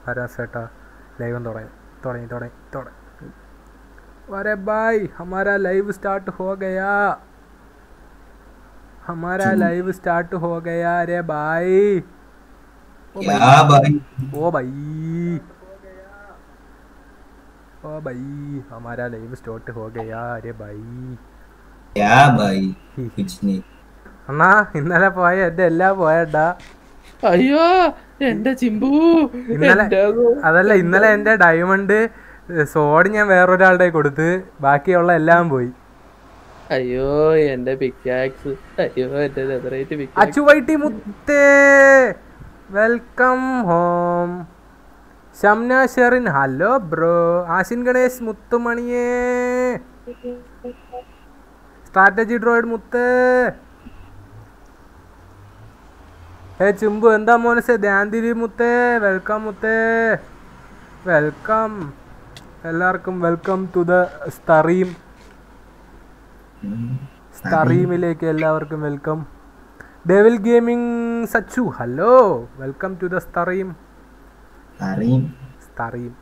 ആരാ സേട്ടാ ലൈവും തുടങ്ങി തുടങ്ങി തുടങ്ങി തുടങ്ങി अरे भाई हमारा लाइव स्टार्ट हो गया हमारा लाइव स्टार्ट हो गया अरे भाई ओ क्या भाई ओ भाई ओ भाई हमारा लाइव स्टार्ट हो गया अरे भाई क्या भाई कुछ नहीं അണ്ണാ ഇന്നലെ പോയ എന്റെ എല്ലാം പോയട്ടാ അയ്യോ എന്റെ ചിമ്പു ഇന്നലെ എന്റെ ഗോ- അതല്ല ഇന്നലെ എന്റെ ഡയമണ്ട് സോഡ് ഞാൻ വേറൊരാളുടെ കൊടുത്ത് ബാക്കിയുള്ള എല്ലാം പോയി അയ്യോ എന്റെ പിക്കാക്സ് അയ്യോ എന്റെ നെതറേറ്റ് പിക്കാക്സ് അച്ചുവൈട്ടി മുത്തേ welcome home Shamna Sherin hello bro Ashin Ganesh മുത്തുമണിയേ സ്ട്രാറ്റജി ഡ്രോയിഡ് മുത്ത് ഏ ചുമ്പു എന്താ മോനസേ ധ്യാന്തിരി മുത്തേ വെൽക്കം മുത്തേ വെൽക്കം എല്ലാവർക്കും വെൽക്കം ടു ദ സ്തറീം സ്തറീമിലേക്ക് എല്ലാവർക്കും welcome devil gaming Sachu hello welcome to the stream അറിയും സ്തറീം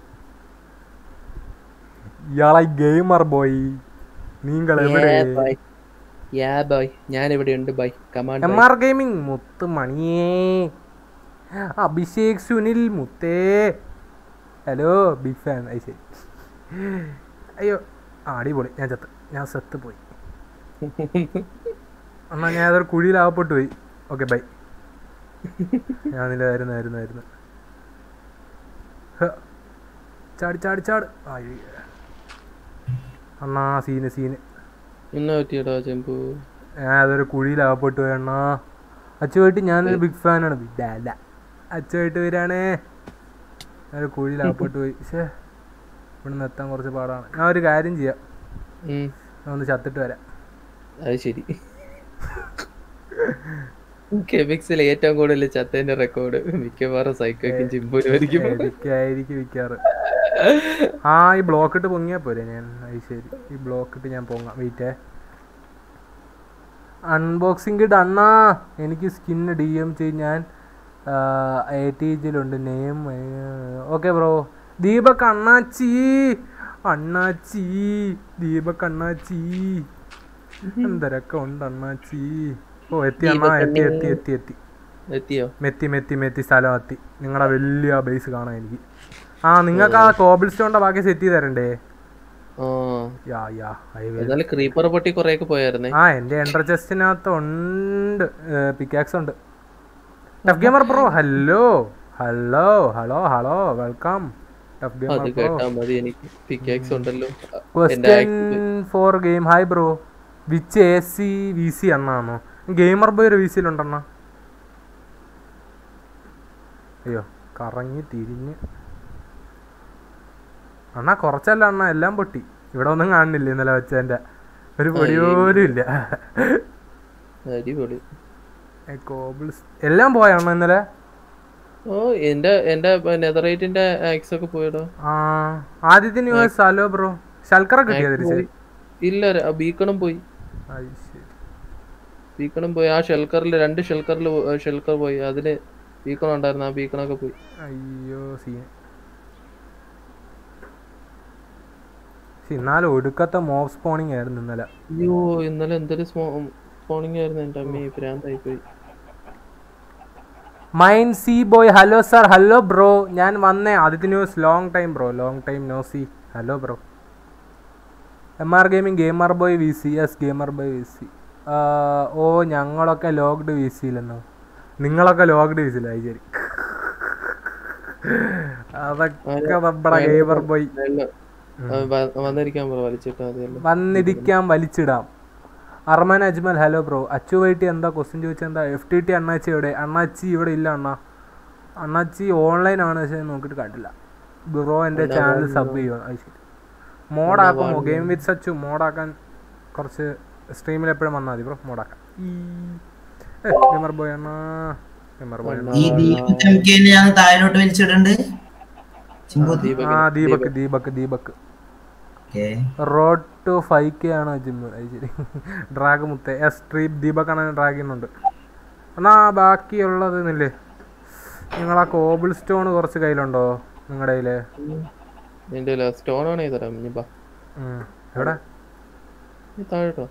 ഇയാളെ ഗെയിമർ ബോയ് നിങ്ങൾ എവിടെ യാ ബോയ് ഞാൻ ഇവിടെ ഉണ്ട് bye command M R gaming മുത്ത് മണിയേ അഭിഷേക് സുനിൽ മുത്തേ ഹലോ ബിഗ് ഫാൻ അത് ശരി അയ്യോ ആ അടിപൊളി ഞാൻ ചത്ത് ഞാൻ സെത്ത് പോയി എന്നാ ഞാൻ അതൊരു കുഴിയിൽ ആവപ്പെട്ടു പോയി ഓക്കെ ബൈ ഞാൻ നിലായിരുന്നു ആയിരുന്നു ആയിരുന്നു ഹ. ചാടി ചാടി ചാട് അയ്യ. അണ്ണാ സീന് സീന് എന്നാ പറ്റിയടോ ചെമ്പു ഞാൻ അതൊരു കുഴിയിൽ ആവപ്പെട്ടു പോയി അണ്ണാ അച്ചുമായിട്ട് ഞാനൊരു ബിഗ് ഫാനാണ് അല്ല അച്ചുമായിട്ട് വരാണേ ഞാൻ ഒരു കുഴിയിൽ ആവപ്പെട്ടു പോയി പക്ഷേ ഇവിടെ നിന്ന് എത്താൻ കുറച്ച് പാടാണ് ഞാൻ ഒരു കാര്യം ചെയ്യാം ഉം, ഞാൻ ഒന്ന് ചത്തിട്ട് വരാം അത് ശരി കെമിക്സിൽ ഏറ്റവും കൂടുതൽ ചത്തേന്റെ റെക്കോർഡ് മിക്കവാറും സൈക്കോക്കും ചിമ്പുമായിരിക്കും എനിക്കായിരിക്കും വിൽക്കാറ് ആ ഈ ബ്ലോക്ക് ഇട്ട് പൊങ്ങിയാ പോരെ ഞാൻ അത് ശരി ഈ ബ്ലോക്ക് ഇട്ട് ഞാൻ പൊങ്ങാം വെയിറ്റേ അൺബോക്സിംഗ് ഇട്ട് അണ്ണാ എനിക്ക് സ്കിന്ന് ഡി എം ചെയ്ത് ഞാൻ എ ടി ജിയിലുണ്ട് നെയിം ഓക്കെ ബ്രോ ദീപക് അണ്ണാച്ചി അണ്ണാച്ചി ദീപക് അണ്ണാച്ചി എന്തരൊക്കെ ഉണ്ട് അണ്ണാച്ചി ഓ എത്തി അണ്ണാ എത്തി എത്തി എത്തി എത്തി എത്തിയോ മെത്തി മെത്തി മെത്തി സ്ഥലം എത്തി നിങ്ങളുടെ വലിയ ബേസ് കാണാൻ എനിക്ക് ആ നിങ്ങൾക്ക് ആ കോബിൾ സ്റ്റോണിന്റെ ബാക്കി സെറ്റ് ചെയ്ത് തരണ്ടേ ആ യാ യാ ഐ will. എന്നാലും ക്രീപ്പർ പൊട്ടി കൊറേയൊക്കെ പോയായിരുന്നേ ആ എന്റെ എൻട്ര ചെസ്റ്റിനകത്ത് ഉണ്ട് പിക്കാക്സ് ഉണ്ട് tough gamer pro hello hello hello hello welcome tough അത് ഗെയിമർ പ്രോ കേട്ടാ മതി എനിക്ക് പിക്കാക്സ് ഉണ്ടല്ലോ എന്റെ question for game hi bro which A C V C അണ്ണാണോ ഗെയിമർ ബോയ് ഒരു വി സിയിലുണ്ടെണ്ണ അയ്യോ കറങ്ങി തിരിഞ്ഞ് അണ്ണാ കുറച്ചല്ല അണ്ണാ എല്ലാം പൊട്ടി ഇവിടെ ഒന്നും കാണുന്നില്ല ഇന്നലെ വെച്ചതിന്റെ ഒരു പൊടി പോലും ഇല്ല അടിപൊളി ഏ, കോബിൾസ് എല്ലാം പോയ അണ്ണ ഇന്നലെ ഓ എന്റെ എന്റെ നെതറേറ്റിന്റെ ആക്സ് ഒക്കെ പോയടോ ആ ആദ്യത്തെ ന്യൂസ് ഹലോ ബ്രോ ശൽക്കറ കിട്ടിയ തിരിച്ച് ഇല്ല ബീക്കണും പോയി അത് ശരി ബീക്കണും പോയി ആ ഷെൽക്കറിൽ രണ്ട് ഷെൽക്കറിൽ ഷെൽക്കർ പോയി അതില് ബീക്കൺ ഉണ്ടായിരുന്നു ആ ബീക്കണൊക്കെ പോയി അയ്യോ സീൻ പക്ഷെ എന്നാലും ഒടുക്കത്തെ മോബ് സ്പോണിങ് ആയിരുന്നു ഇന്നലെ അയ്യോ ഇന്നലെ എന്തൊരു സ്പോണിങ് ആയിരുന്നു എന്റെ അമ്മ ഭ്രാന്തായി പോയി mine C boy hello sir hello bro ഞാൻ വന്നേ ആദ്യത്തെ news long time bro long time no see hello bro M R gaming gamer boy V C S gamer boy V C ഓ ഞങ്ങളൊക്കെ ലോക്ക്ഡ് വി സിയിലെന്നോ നിങ്ങളൊക്കെ locked V സിയിലായി ശരി അതൊക്കെ നമ്മുടെ gamer boy വെള്ളം, ആ, വ- വന്നിരിക്കാൻ പറ വലിച്ചിട്ട് മതിയല്ലോ വന്നിരിക്കാം വലിച്ചിടാം അർമാൻ അജ്മൽ ഹലോ ബ്രോ അച്ചു വൈറ്റി എന്താ ക്വസ്റ്റ്യൻ ചോദിച്ചാൽ എന്താ എഫ് ടി ടി അണ്ണാച്ചി എവിടെ അണ്ണാച്ചി ഇവിടെ ഇല്ല അണ്ണ അണ്ണാച്ചി ഓൺലൈൻ ആണ് പക്ഷെ നോക്കിയിട്ട് കണ്ടില്ല ബ്രോ എൻ്റെ ചാനൽ സബ് ചെയ്യുക അത് ശരി മോഡാക്കുമോ ഗെയിം വിത്ത് സച്ചു മോഡാക്കാൻ കുറച്ച് സ്ട്രീമിൽ എപ്പോഴും വന്നാൽ മതി ബ്രോ മോഡാക്കാം ഗെമർ ബോയ് അണ്ണാ ഗെമർ ബോയ് ഈ ദീപക് എം കെ ഞാൻ താഴോട്ട് വലിച്ചിടുന്നുണ്ട് ചിമ്പു ആ Deepak Deepak Deepak okay road to five K ആണ് ജിമ്മ് അത് ശരി ഡ്രാഗ് മുത്തേ എസ് ട്രീപ് ദീപക് ആണ് ഡ്രാഗ് ചെയ്യുന്നുണ്ട് എന്നാ ബാക്കിയുള്ളത് എന്നില്ലേ നിങ്ങൾ ആ കോബിൾ സ്റ്റോൺ കുറച്ച് കയ്യിലുണ്ടോ നിങ്ങളുടെ കയ്യില് നിന്റെ സ്റ്റോൺ ആണ് തരാം ഇനി ബാ ഉം. എവിടെ നീ താഴോട്ടോ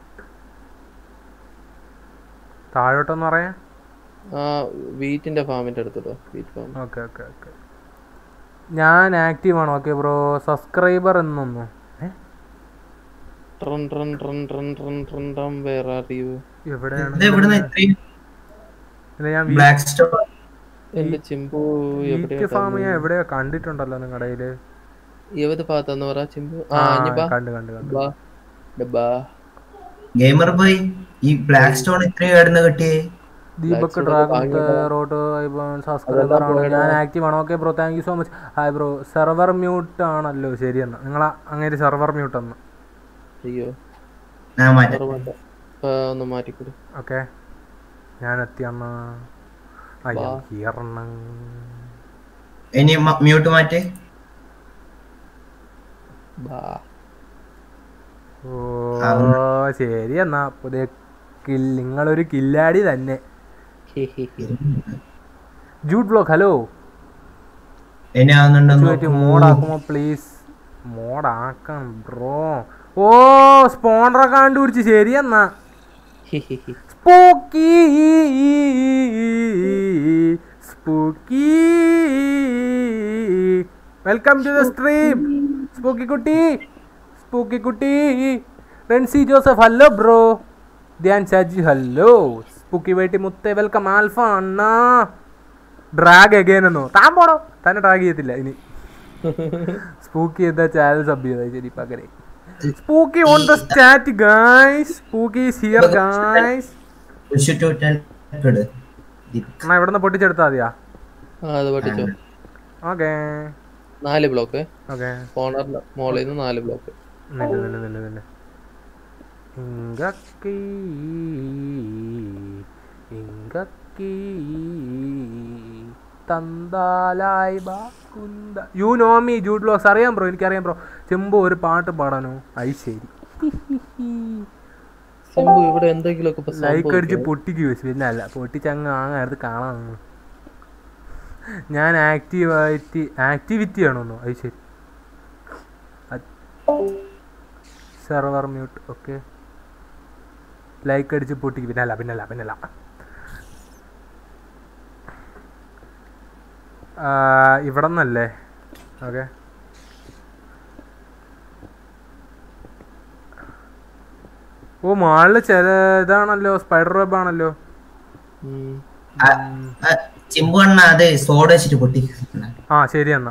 താഴോട്ടെന്ന് പറയാൻ ആ വീറ്റിന്റെ ഫാമിന്റെ അടുത്തോട്ടോ wheat farm okay okay okay ഞാൻ ആക്റ്റീവ് ആണ് ഓക്കെ ബ്രോ സബ്സ്ക്രൈബർ എന്നൊന്നു ഏ ട്രൺ ട്രൺ ട്രൺ ട്രൺ ട്രൺ ട്രൺ ട്രൺ വേറെ അറിയൂ എവിടെയാണ് ഇത് ഇവിടുന്ന് ഇത്രയും ഇല്ല ഞാൻ ബ്ലാക്ക് സ്റ്റോൺ എന്റെ ചിമ്പു വീറ്റ് എവിടെയാ ഫാം ഞാൻ എവിടെയോ കണ്ടിട്ടുണ്ടല്ലോ നിങ്ങളുടെ കയ്യില് ഏത് ഭാഗത്താന്ന് പറ ചിമ്പു ആ ആ ഇനി ബാ കണ്ട് കണ്ട് കണ്ട് ബാ ഡബ്ബാ ഗെയിമർ ബോയ് ഈ ബ്ലാക്ക് സ്റ്റോൺ ഇത്രയും എവിടുന്ന് കിട്ടിയേ Deepak Black dragon Stone road subscriber ആണ് ഞാൻ ആക്റ്റീവ് ആണ് okay bro thank you so much hi bro server mute ആണല്ലോ ശരിയെന്ന് നിങ്ങൾ അങ്ങനെ സെർവർ മ്യൂട്ട് എന്ന് അയ്യോ ഞാൻ മാറ്റാം ഓർമ്മ ഒന്ന് മാറ്റിക്കൊടു ഓക്കെ ഞാൻ എത്തിയണ്ണ അയ്യോ കീറണം ഇനി മ്യൂട്ട് മാറ്റേ ബാ ഓ ശരി എന്നാ പുതിയ കിൽ നിങ്ങളൊരു കില്ലാടി തന്നെ ഹി ഹി ഹി ജൂഡ് ബ്ലോക്ക് ഹലോ ഇനി ആവുന്നുണ്ടെന്ന് മോഡാക്കുമോ പ്ലീസ് മോഡാക്കണം ബ്രോ ഓ സ്പോണ്ടറെ കണ്ടുപിടിച്ച് ശരി എന്നാ ഹി ഹി ഹി spooky spooky welcome to the stream spooky കുട്ടി സ്പൂക്കി കുട്ടി Rency Joseph hello bro Dhyan Shaji hello spooky വേട്ടി മുത്തേ വെൽക്കം ആൽഫ അണ്ണാ ഡ്രാഗ് അഗൈൻ എന്നോ താൻ പോടോ തന്നെ ഡ്രാഗ് ചെയ്യത്തില്ല ഇനി സ്പൂക്കി എന്താ ചാനൽ സബ് ചെയ്താൽ ശരി പകരെ spooky on the stat guys spooky is here guys push to ten ഇട് എന്നാ ഇവിടെ നിന്ന് പൊട്ടിച്ചെടുത്താ മതിയാ ആ അത് പഠിച്ചോ ഓക്കെ നാല് ബ്ലോക്ക് ഓക്കെ കോർണറിന്റെ മോളിൽ നിന്ന് നാല് ബ്ലോക്ക് നില്ല നില്ല നില്ല നില്ല ഇങ്കക്കി ഇങ്കക്കി തന്താലായി ബാക്കുന്ത യു നോ മീ ജൂഡ് ലോസ് അറിയാം ബ്രോ എനിക്കറിയാം ബ്രോ ചെമ്പോ ഒരു പാട്ട് പാടാനോ അത് ശരി സിമ്പു ഇവിടെ എന്തെങ്കിലുമൊക്കെ ഇപ്പൊ ലൈക്ക് അടിച്ച് സംഭവിക്കും. പൊട്ടിക്ക് വെച്ചു പിന്നെ അല്ല പൊട്ടിച്ചങ്ങ് ആ അടുത്ത് കാണാൻ നിന്ന്. ഞാൻ ആക്റ്റീവായിട്ട് ആക്ടിവിറ്റി ആണോന്നോ അത് ശരി സെർവർ മ്യൂട്ട് ഓക്കെ ലൈക്ക് അടിച്ച് പൊട്ടിക്ക് പിന്നല്ല പിന്നല്ല പിന്നല്ല ഇവിടെ നിന്നല്ലേ ഓക്കെ ഓ മാളില് ചില ഇതാണല്ലോ സ്പൈഡർ വെബ് ആണല്ലോ ഉം. ചിമ്പു അണ്ണ അത് സോഡ് വെച്ചിട്ട് പൊട്ടി ആ ശരി എന്നാ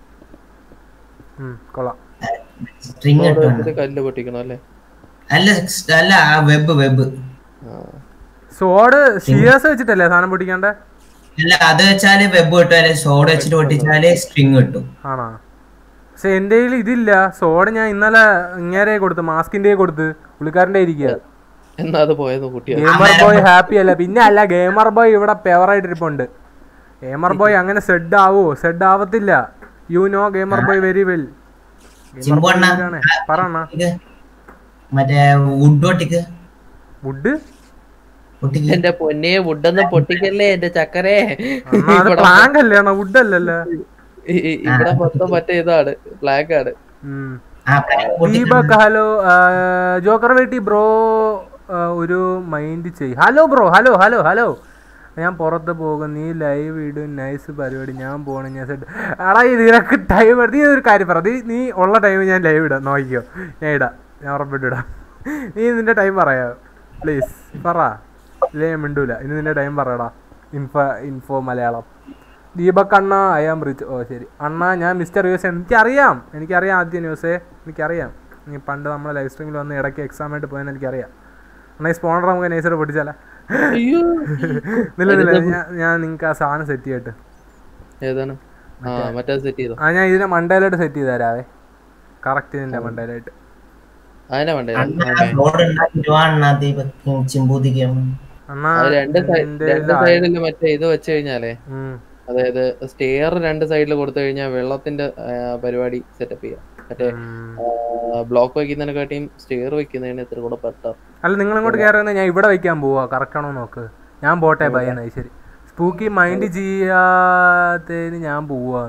ഉം, കൊള്ളാം സ്ട്രിങ് അവിടെ ഇട്ടു വെച്ചിട്ട് കല്ല് പൊട്ടിക്കണം അല്ലേ അല്ല അല്ല ആ വെബ് വെബ് ആ സോഡ് സിയേഴ്സ് വെച്ചിട്ടല്ലേ സാധനം പൊട്ടിക്കാണ്ട് അല്ല അത് വെച്ചാല് വെബ് കിട്ടും സോഡ് വെച്ചിട്ട് പൊട്ടിച്ചാല് സ്ട്രിങ് കിട്ടും ആണോ പക്ഷെ എൻ്റെ കയ്യിൽ ഇതില്ല സോഡ് ഞാൻ ഇന്നലെ ഇങ്ങേരെ കൊടുത്ത് മാസ്കിന്റെ കൊടുത്ത് പുള്ളിക്കാരൻ്റെ ഇരിക്കുക എന്നാ അത് പോയത് കുട്ടിയാ ഗെയിമർ ബോയ് ഹാപ്പി അല്ല പിന്നെ അല്ല ഗെയിമർ ബോയ് ഇവിടെ പെവറായിട്ട് ഇരിപ്പുണ്ട് ഗെയിമർ ബോയ് അങ്ങനെ സെഡ് ആവോ സെഡ് ആവത്തില്ല you know gamer boy very well Chimbu അണ്ണ പറയണ ഇത് മറ്റേ വുഡ് ഒട്ടിക്ക് വുഡ് ഒട്ടിക്ക് എന്റെ പൊന്നെ വുഡൊന്നും പൊട്ടിക്കല്ലേ എന്റെ ചക്കരേ അത് പ്ലാങ്ക് അല്ലേ അണ്ണാ വുഡ് അല്ലല്ലോ ഇ- ഇ- ഇവിടെ മൊത്തം മറ്റേ ഇതാണ് ബ്ലാക്ക് ആണ് ഉം. ആ plank പൊട്ടിക്ക്. ദീപക് ഹലോ ജോക്കർ വേട്ടി ബ്രോ ഒരു മൈൻഡ് ചെയ് hello bro hello hello hello ഞാൻ പുറത്ത് പോകും നീ ലൈവ് ഇടും നൈസ് പരിപാടി ഞാൻ പോകണം ഞാൻ സെറ്റ് എടാ ഇത് നിനക്ക് ടൈം നീ ഒരു കാര്യം പറ നീ നീ ഉള്ള ടൈം ഞാൻ ലൈവ് ഇടാം നോക്കിക്കോ ഞാൻ ഇടാം ഞാൻ ഉറപ്പിട്ട് ഇടാം നീ നിന്റെ ടൈം പറയാ പ്ലീസ് പറ ഇല്ലേ ഞാൻ മിണ്ടൂല ഇനി നിന്റെ ടൈം പറയടാ ഇൻഫോ ഇൻഫോ മലയാളം ദീപക് അണ്ണ ഐ ആം റിച്ച് ഓ ശരി അണ്ണ ഞാൻ മിസ്റ്റർ യൂസ് എനിക്കറിയാം എനിക്കറിയാം ആദ്യ ന്യൂസേ എനിക്കറിയാം നീ പണ്ട് നമ്മളെ ലൈവ് സ്ട്രീമിൽ വന്ന് ഇടയ്ക്ക് എക്സാം ആയിട്ട് പോയെന്ന് എനിക്കറിയാം അണ്ണാ ഈ സ്പോണർ നമുക്ക് നൈസർ പൊട്ടിച്ചാലേ അയ്യോ നില്ല നില്ല ഞാൻ ഞാൻ നിങ്ങൾക്ക് ആ സാധനം സെറ്റ് ചെയ്തിട്ട് ഏതാണ് ആ മറ്റേ സെറ്റ് ചെയ്തോ ആ ഞാൻ ഇതിനെ മണ്ടയിലായിട്ട് സെറ്റ് ചെയ്ത് തരാവേ കറക്റ്റ് ഇതിൻ്റെ മണ്ടയിലായിട്ട് അതിനെ വേണ്ടേ അണ്ണ സോഡ് ഉണ്ടാക്കിട്ട് വാ അണ്ണ ദീപക് ചിമ്പൂതിക്ക് അണ്ണാ അത് രണ്ട് സൈ- ഇതിന്റെ രണ്ട് സൈഡില് മറ്റേ ഇത് വെച്ച് കഴിഞ്ഞാലേ ഉം. അതായത് സ്റ്റെയർ രണ്ട് സൈഡിൽ കൊടുത്തു കഴിഞ്ഞാൽ വെള്ളത്തിന്റെ ആ, പരിപാടി സെറ്റപ്പ് ചെയ്യാം മറ്റേ ഉം. ബ്ലോക്ക് വെക്കുന്നതിനെക്കാട്ടിയും സ്റ്റെയർ വെക്കുന്നതിന് ഇത്ര കൂടെ ബെറ്റർ അല്ല നിങ്ങൾ ഇങ്ങോട്ട് കയറുന്നത് ഞാൻ ഇവിടെ വയ്ക്കാൻ പോവാ കറക്റ്റ് ആണോ നോക്ക് ഞാൻ പോട്ടെ ഭയ ശരി സ്പൂക്കി മൈൻഡ് ചെയ്യാത്തതിന് ഞാൻ പോവാന്ന്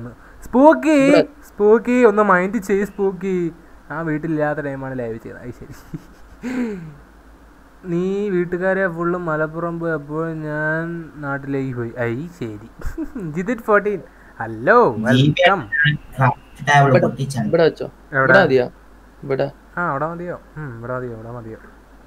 സ്പൂക്കി സ്പൂക്കി ഒന്ന് മൈൻഡ് ചെയ്യ് സ്പൂക്കി ആ വീട്ടിലില്ലാത്ത ടൈമാണ് ലൈവ് ചെയ്തത് അത് ശരി നീ വീട്ടുകാരെ ഫുള്ള് മലപ്പുറം പോയി അപ്പോൾ ഞാൻ നാട്ടിലേക്ക് പോയി ഐ ശരി ജിതിറ്റ് ഫോർട്ടീൻ ഹലോ വെൽക്കം ടാബിൾ പൊട്ടിച്ചാണ് ഇവിടെ വെച്ചോ എവിടെ? ഇവിടെ മതിയോ ഇവിടെ ആ അവിടെ മതിയോ ഉം, ഇവിടെ മതിയോ ഇവിടെ മതിയോ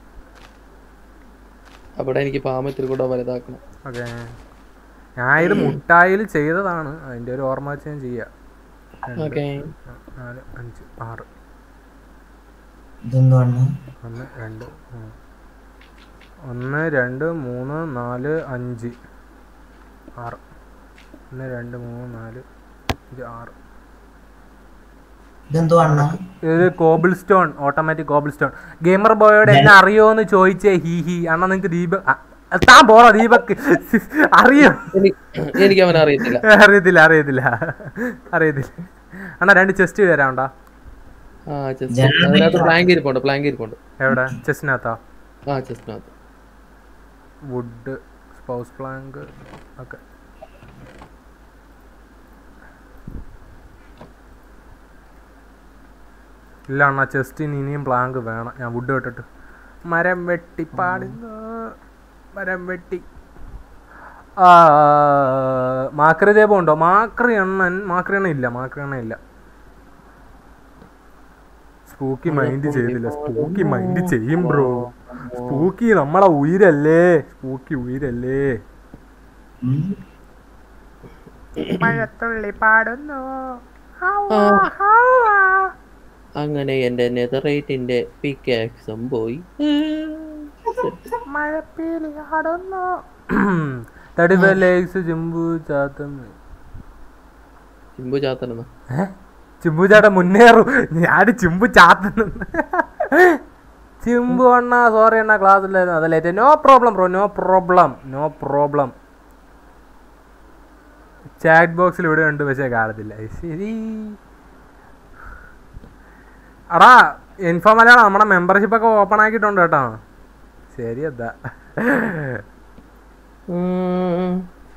അവിടെ എനിക്ക് പാമത്തിൽ കൂടെ വലുതാക്കണം ഓക്കെ ഞാൻ ഇത് മുട്ടായിൽ ചെയ്തതാണ് അതിൻ്റെ ഒരു ഓർമ്മ വെച്ച് ഞാൻ ചെയ്യാം രണ്ട്, ഓക്കെ നാല് അഞ്ച് ആറ് ഇതെന്താണ് ഒന്ന് രണ്ട് മൂന്ന് ഒന്ന് രണ്ട് മൂന്ന് നാല് അഞ്ച് ആറ് ഒന്ന് രണ്ട് മൂന്ന് നാല് അഞ്ച് ആറ് ഇതെന്തോ അണ്ണ ഇത് cobble stone automatic cobble stone gamer ബോയോട് എന്നെ അറിയോന്ന് ചോദിച്ചേ ഹി ഹി അണ്ണാ നിങ്ങക്ക് ദീപക് ആ, താൻ പോറോ ദീപക് അറിയോ എനിക്ക് എനിക്ക് അവനെ അറിയത്തില്ല അറിയത്തില്ല അറിയത്തില്ല അറിയത്തില്ല അണ്ണാ രണ്ട് ചെസ്റ്റ് തരാണ്ടാ ആ ചെസ്റ്റ് അതിനകത്ത് പ്ലാങ്ക് ഇരിപ്പുണ്ട് പ്ലാങ്ക് ഇരിപ്പുണ്ട് എവിടെ ചെസ്റ്റിനകത്താ ആ ചെസ്റ്റിനകത്ത് വുഡ് സ്പൗസ് പ്ലാങ്ക് ഒക്കെ ഇല്ല അണ്ണാ ചെസ്റ്റിന് ഇനിയും പ്ലാങ്ക് വേണം ഞാൻ വുഡ് ഇട്ടിട്ട് മരം വെട്ടി പാടുന്നു മരം വെട്ടി ആ മാക്രി ദീപം ഉണ്ടോ മാക്രി എണ്ണൻ മാക്രി എണ്ണ ഇല്ല മാക്രി എണ്ണ ഇല്ല സ്പൂക്കി മൈൻഡ് ചെയ്തില്ല സ്പൂക്കി മൈൻഡ് ചെയ്യും ബ്രോ സ്പൂക്കി നമ്മളെ ഉയരല്ലേ സ്പൂക്കി ഉയരല്ലേ മഴത്തുള്ളി പാടുന്നു അങ്ങനെ എന്റെ നെതറേറ്റിന്റെ പിക്കാക്സും പോയി മഴപ്പീലി ആടുന്നു തടിവ ലേക്സ് ചിമ്പു ചാത്തം ചിമ്പു ചാത്തനെന്ന് ചിമ്പു ചാട്ട മുന്നേറു ഞാൻ ചിമ്പു ചാത്തുന്നു ചിമ്പു അണ്ണ സോറി അണ്ണ ക്ലാസ്സിലായിരുന്നു അതല്ലേ no problem bro no problem no problem chat ബോക്സിൽ ഇവിടെ ഉണ്ട് പക്ഷേ കാണത്തില്ല ശരി അടാ ഇൻഫോ മലയാളം നമ്മുടെ മെമ്പർഷിപ്പ് ഒക്കെ ഓപ്പൺ ആക്കിയിട്ടുണ്ട് കേട്ടോ ശരി എന്താ ഉം.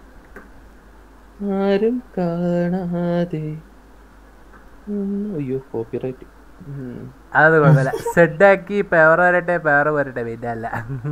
ആരും കാണാതെ ഉം. അയ്യോ കോപ്പിറൈറ്റ് അത് കുഴപ്പമില്ല സെഡാക്കി പേവർ വരട്ടെ പേവർ വരട്ടെ പിന്നെ അല്ല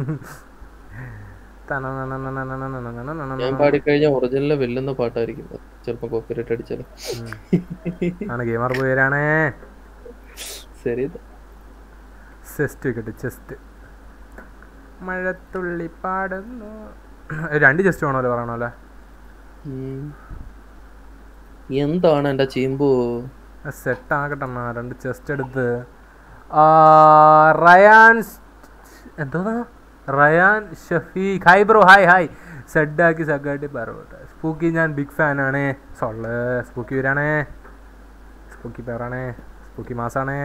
ഞാൻ പാടിക്കഴിഞ്ഞാൽ ഒറിജിനൽ വെല്ലുന്ന പാട്ടായിരിക്കും ചിലപ്പോ കോപ്പിറൈറ്റ് അടിച്ചാലും ആണ് ഗെയിമർ പോയരാണേ ശരി ചെസ്റ്റ് വെക്കട്ടെ ചെസ്റ്റ് മഴത്തുള്ളി പാടുന്നു രണ്ട് ചെസ്റ്റ് വേണമല്ലോ പറയണല്ലേ ഉം. എന്താണ് എന്റെ ചീമ്പു സെറ്റ് ആക്കട്ടെ അണ്ണാ രണ്ട് ചെസ്റ്റ് എടുത്ത് ആ, റയാൻ സ്- എന്തോന്നാ Rayan Shafeeq hi bro hi hi സെഡാക്കി സഗാട്ടി പറവട്ടെ സ്പൂക്കി ഞാൻ ബിഗ് ഫാൻ ആണ് സൊള്ള് സ്പൂക്കി വരാണേ സ്പൂക്കി പേറാണേ സ്പൂക്കി മാസാണേ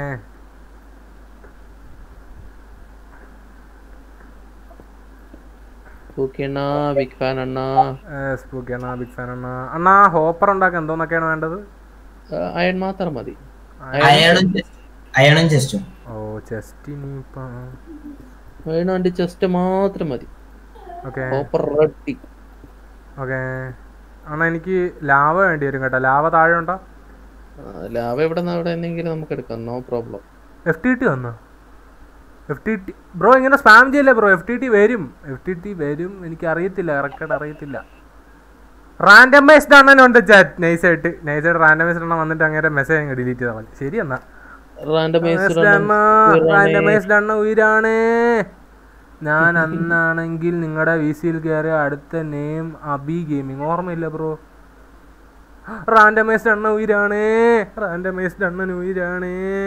ഓക്കെണ്ണ ബിഗ് ഫാൻ അണ്ണ സ്പൂക്കി അണ്ണാ ബിഗ് ഫാൻ അണ്ണാ അണ്ണാ ഹോപ്പർ ഉണ്ടാക്കാൻ എന്തോന്നൊക്കെയാണ് വേണ്ടത് അയൺ മാത്രം മതി അയണും അയണും ചെസ്റ്റും ഓ ചെസ്റ്റ് ഇനിയിപ്പം അയൺ വേണ്ടി ചെസ്റ്റ് മാത്രം മതി ഓക്കെ ഓപ്പർ റെഡി ഓക്കെ അണ്ണാ എനിക്ക് ലാവ വേണ്ടി വരും കേട്ടോ ലാവ താഴെ ഉണ്ടോ ലാഭ എവിടെ നിന്ന് അവിടെ എന്തെങ്കിലും നമുക്ക് എടുക്കാം no problem F T T വന്നോ എഫ് ടി ടി ബ്രോ ഇങ്ങനെ സ്പാം ചെയ്യല്ലേ ബ്രോ എഫ് ടി ടി വരും എഫ് ടി ടി വരും എനിക്ക് അറിയത്തില്ല കറക്റ്റായിട്ട് അറിയത്തില്ല റാൻഡമൈസ്ഡ് അണ്ണനുണ്ട് ചാറ്റ് നൈസായിട്ട് നൈസായിട്ട് റാൻഡമൈസ്ഡ് അണ്ണ വന്നിട്ട് അങ്ങനെ മെസ്സേജ് അങ്ങ് ഡിലീറ്റ് ചെയ്താൽ മതി ശരി എന്നാ റാൻഡമൈസ്ഡ് അണ്ണ റാൻഡമൈസ്ഡ് അണ്ണ ഉയരാണ് ഞാൻ അന്നാണെങ്കിൽ നിങ്ങളുടെ വി സിയിൽ കയറിയ അടുത്ത നെയിം അബി ഗെയിമിംഗ് ഓർമ്മയില്ല ബ്രോ റാൻഡമൈസ്ഡ് അണ്ണ ഉയരാണ് റാൻഡമൈസ്ഡ് അണ്ണൻ ഉയരാണ്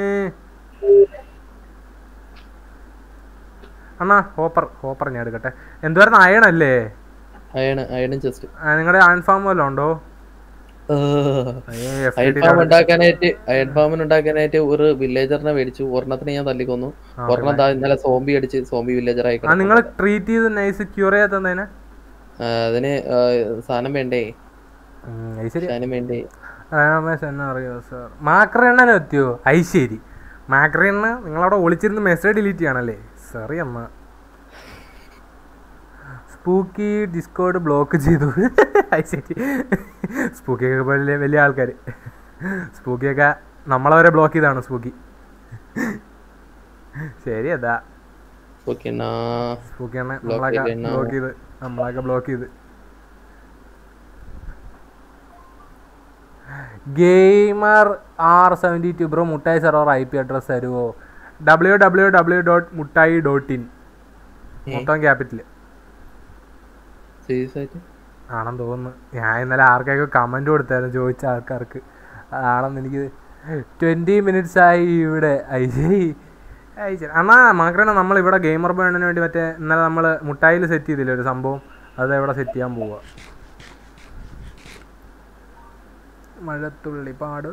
അണ്ണാ ഹോപ്പർ ഹോപ്പർ ഞാൻ എടുക്കട്ടെ എന്തുവായിരുന്നു അയണല്ലേ അയൺ അയണും ചെസ്റ്റ് നിങ്ങളുടെ അൺഫാം വല്ലതും ഉണ്ടോ ഏയ്, FTT അയൺ ഫാം ഉണ്ടാക്കാനായിട്ട് അയൺ ഫാമിന് ഉണ്ടാക്കാനായിട്ട് ഒരു വില്ലേജറിനെ മേടിച്ചു ഒരെണ്ണത്തിന് ഞാൻ തല്ലിക്കൊന്നു ഒരെണ്ണം ദാ ഇന്നലെ സോംബി അടിച്ച് സോംബി വില്ലേജർ ആയി ആ നിങ്ങൾ ട്രീറ്റ് ചെയ്ത് നൈസ് ക്യൂർ ചെയ്യാത്തതിനെ അതിന് ആ, സാധനം വേണ്ടേ ശരി സാധനം വേണ്ടേ രാമേശ് എന്നാ അറിയോ സാർ മാക്രെണ്ണനെ എത്തിയോ ഐ ശരി മാക്രെണ്ണ നിങ്ങളവിടെ ഒളിച്ചിരുന്ന് മെസ്സേജ് ഡിലീറ്റ് ചെയ്യണല്ലേ സറി അമ്മ സ്പൂക്കി ഡിസ്കോഡ് ബ്ലോക്ക് ചെയ്തു ഐ ശരി സ്പൂക്കി വലിയ വലിയ ആൾക്കാർ സ്പൂക്കിയൊക്കെ നമ്മളവരെ ബ്ലോക്ക് ചെയ്താണ് സ്പൂക്കി ശരി അതാ ഓക്കെ എന്നാ സ്പൂക്കിയാണ് Block നമ്മളൊക്കെ ചെയ്തേന്നാ. ബ്ലോക്ക് ചെയ്ത് നമ്മളൊക്കെ ബ്ലോക്ക് ചെയ്ത് gamer R seventy two bro മുട്ടായി സെർവർ ഐ പി അഡ്രസ് തരുമോ ഡബ്ല്യൂ ഡബ്ല്യൂ ഡബ്ല്യൂ ഡോട്ട് മുട്ടായി ഡോട്ട് ഇൻ മൊത്തം ക്യാപിറ്റൽ സീരിയസ് ആയിട്ട് ആണെന്ന് തോന്നുന്നു ഞാൻ ഇന്നലെ ആർക്കൊക്കെ കമൻറ്റ് കൊടുത്തായിരുന്നു ചോദിച്ച ആൾക്കാർക്ക് ആണെന്ന് എനിക്ക് ട്വൻറ്റി മിനിറ്റ്സ് ആയി ഇവിടെ ഐശരി ഐശരി അണ്ണാ മാത്രമേ നമ്മൾ ഇവിടെ ഗെയിമർ ബേണിന് വേണ്ടി മറ്റേ ഇന്നലെ നമ്മൾ മുട്ടായിൽ സെറ്റ് ചെയ്തില്ലേ ഒരു സംഭവം അത് ഇവിടെ സെറ്റ് ചെയ്യാൻ പോവുക മഴത്തുള്ളി പാട്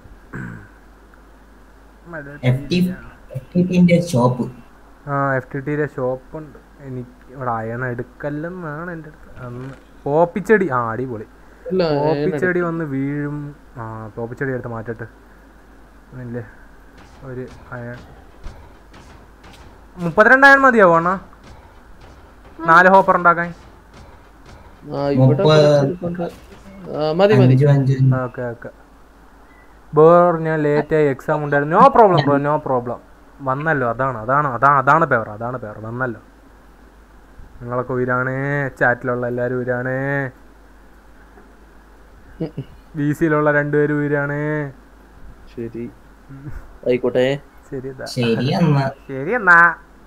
എഫ് ടി എഫ് ടി ടിന്റെ ഷോപ്പ് ആ എഫ് ടി ടിയിലെ ഷോപ്പുണ്ട് എനിക്ക് ഇവിടെ അയണ എടുക്കല്ലെന്നാണ് എൻ്റെ അടുത്ത് അന്ന് പോപ്പിച്ചെടി ആ അടിപൊളി ഇല്ല പോപ്പിച്ചെടി വന്ന് വീഴും ആ പോപ്പിച്ചെടി എടുത്ത് മാറ്റട്ടെ ഇല്ലേ ഒരു അയൺ മുപ്പത്തിരണ്ട് അയൺ മതിയാവോ അണ്ണാ നാല് ഹോപ്പർ ഉണ്ടാക്കാൻ ആ ഇവിടെ മുപ്പത് കുറച്ചിരിപ്പുണ്ട്. ആ, മതി മതി അഞ്ചു അഞ്ചു ഓക്കെ ഓക്കെ ബോർ ഞാൻ ലേറ്റായി എക്സാം ഉണ്ടായിരുന്നു no problem bro no problem വന്നല്ലോ അതാണ് അതാണ് അതാണ് അതാണ് പേർ അതാണ് പേർ വന്നല്ലോ നിങ്ങളൊക്കെ ഉയരാണേ ചാറ്റിലുള്ള എല്ലാവരും ഉയരാണേ ബി സിയിലുള്ള രണ്ടുപേരും ഉയരാണേ ശരി ആയിക്കോട്ടെ ശരി ഇതാ ശരി എന്നാ ശരി എന്നാ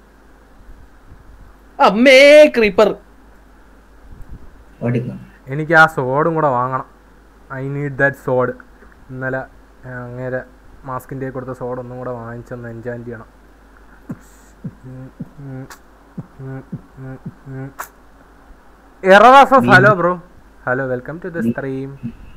അമ്മേ ക്രീപ്പർ ഓടിക്കും എനിക്ക് ആ സോഡും കൂടെ വാങ്ങണം ഐ നീഡ് ദാറ്റ് സോഡ് ഇന്നലെ ആ, അങ്ങേരെ മാസ്കിൻ്റെ കൊടുത്ത സോഡ് ഒന്നും കൂടെ വാങ്ങിച്ചൊന്ന് എൻജോയ് ചെയ്യണം എറവാഫ് hello bro hello welcome to the stream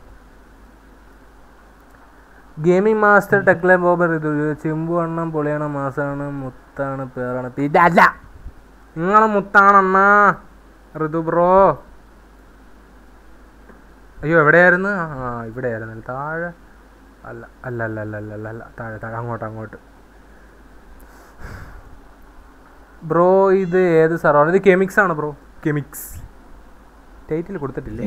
gaming master ടെക്ലെ ബോബർ ഇത് ചെമ്പു എണ്ണം പൊളിയാണ് മാസാണ് മുത്താണ് പേരാണ് ഇതല്ല നിങ്ങളെ മുത്താണണ്ണാ ഋതു ബ്രോ അയ്യോ എവിടെയായിരുന്നു ആ ഇവിടെയായിരുന്നു താഴെ അല്ല അല്ല അല്ല അല്ല അല്ല അല്ല അല്ല താഴെ താഴെ അങ്ങോട്ട് അങ്ങോട്ട് ബ്രോ ഇത് ഏത് സർവർ ഇത് കെമിക്സ് ആണ് ബ്രോ കെമിക്സ് ടൈറ്റിൽ കൊടുത്തിട്ടില്ലേ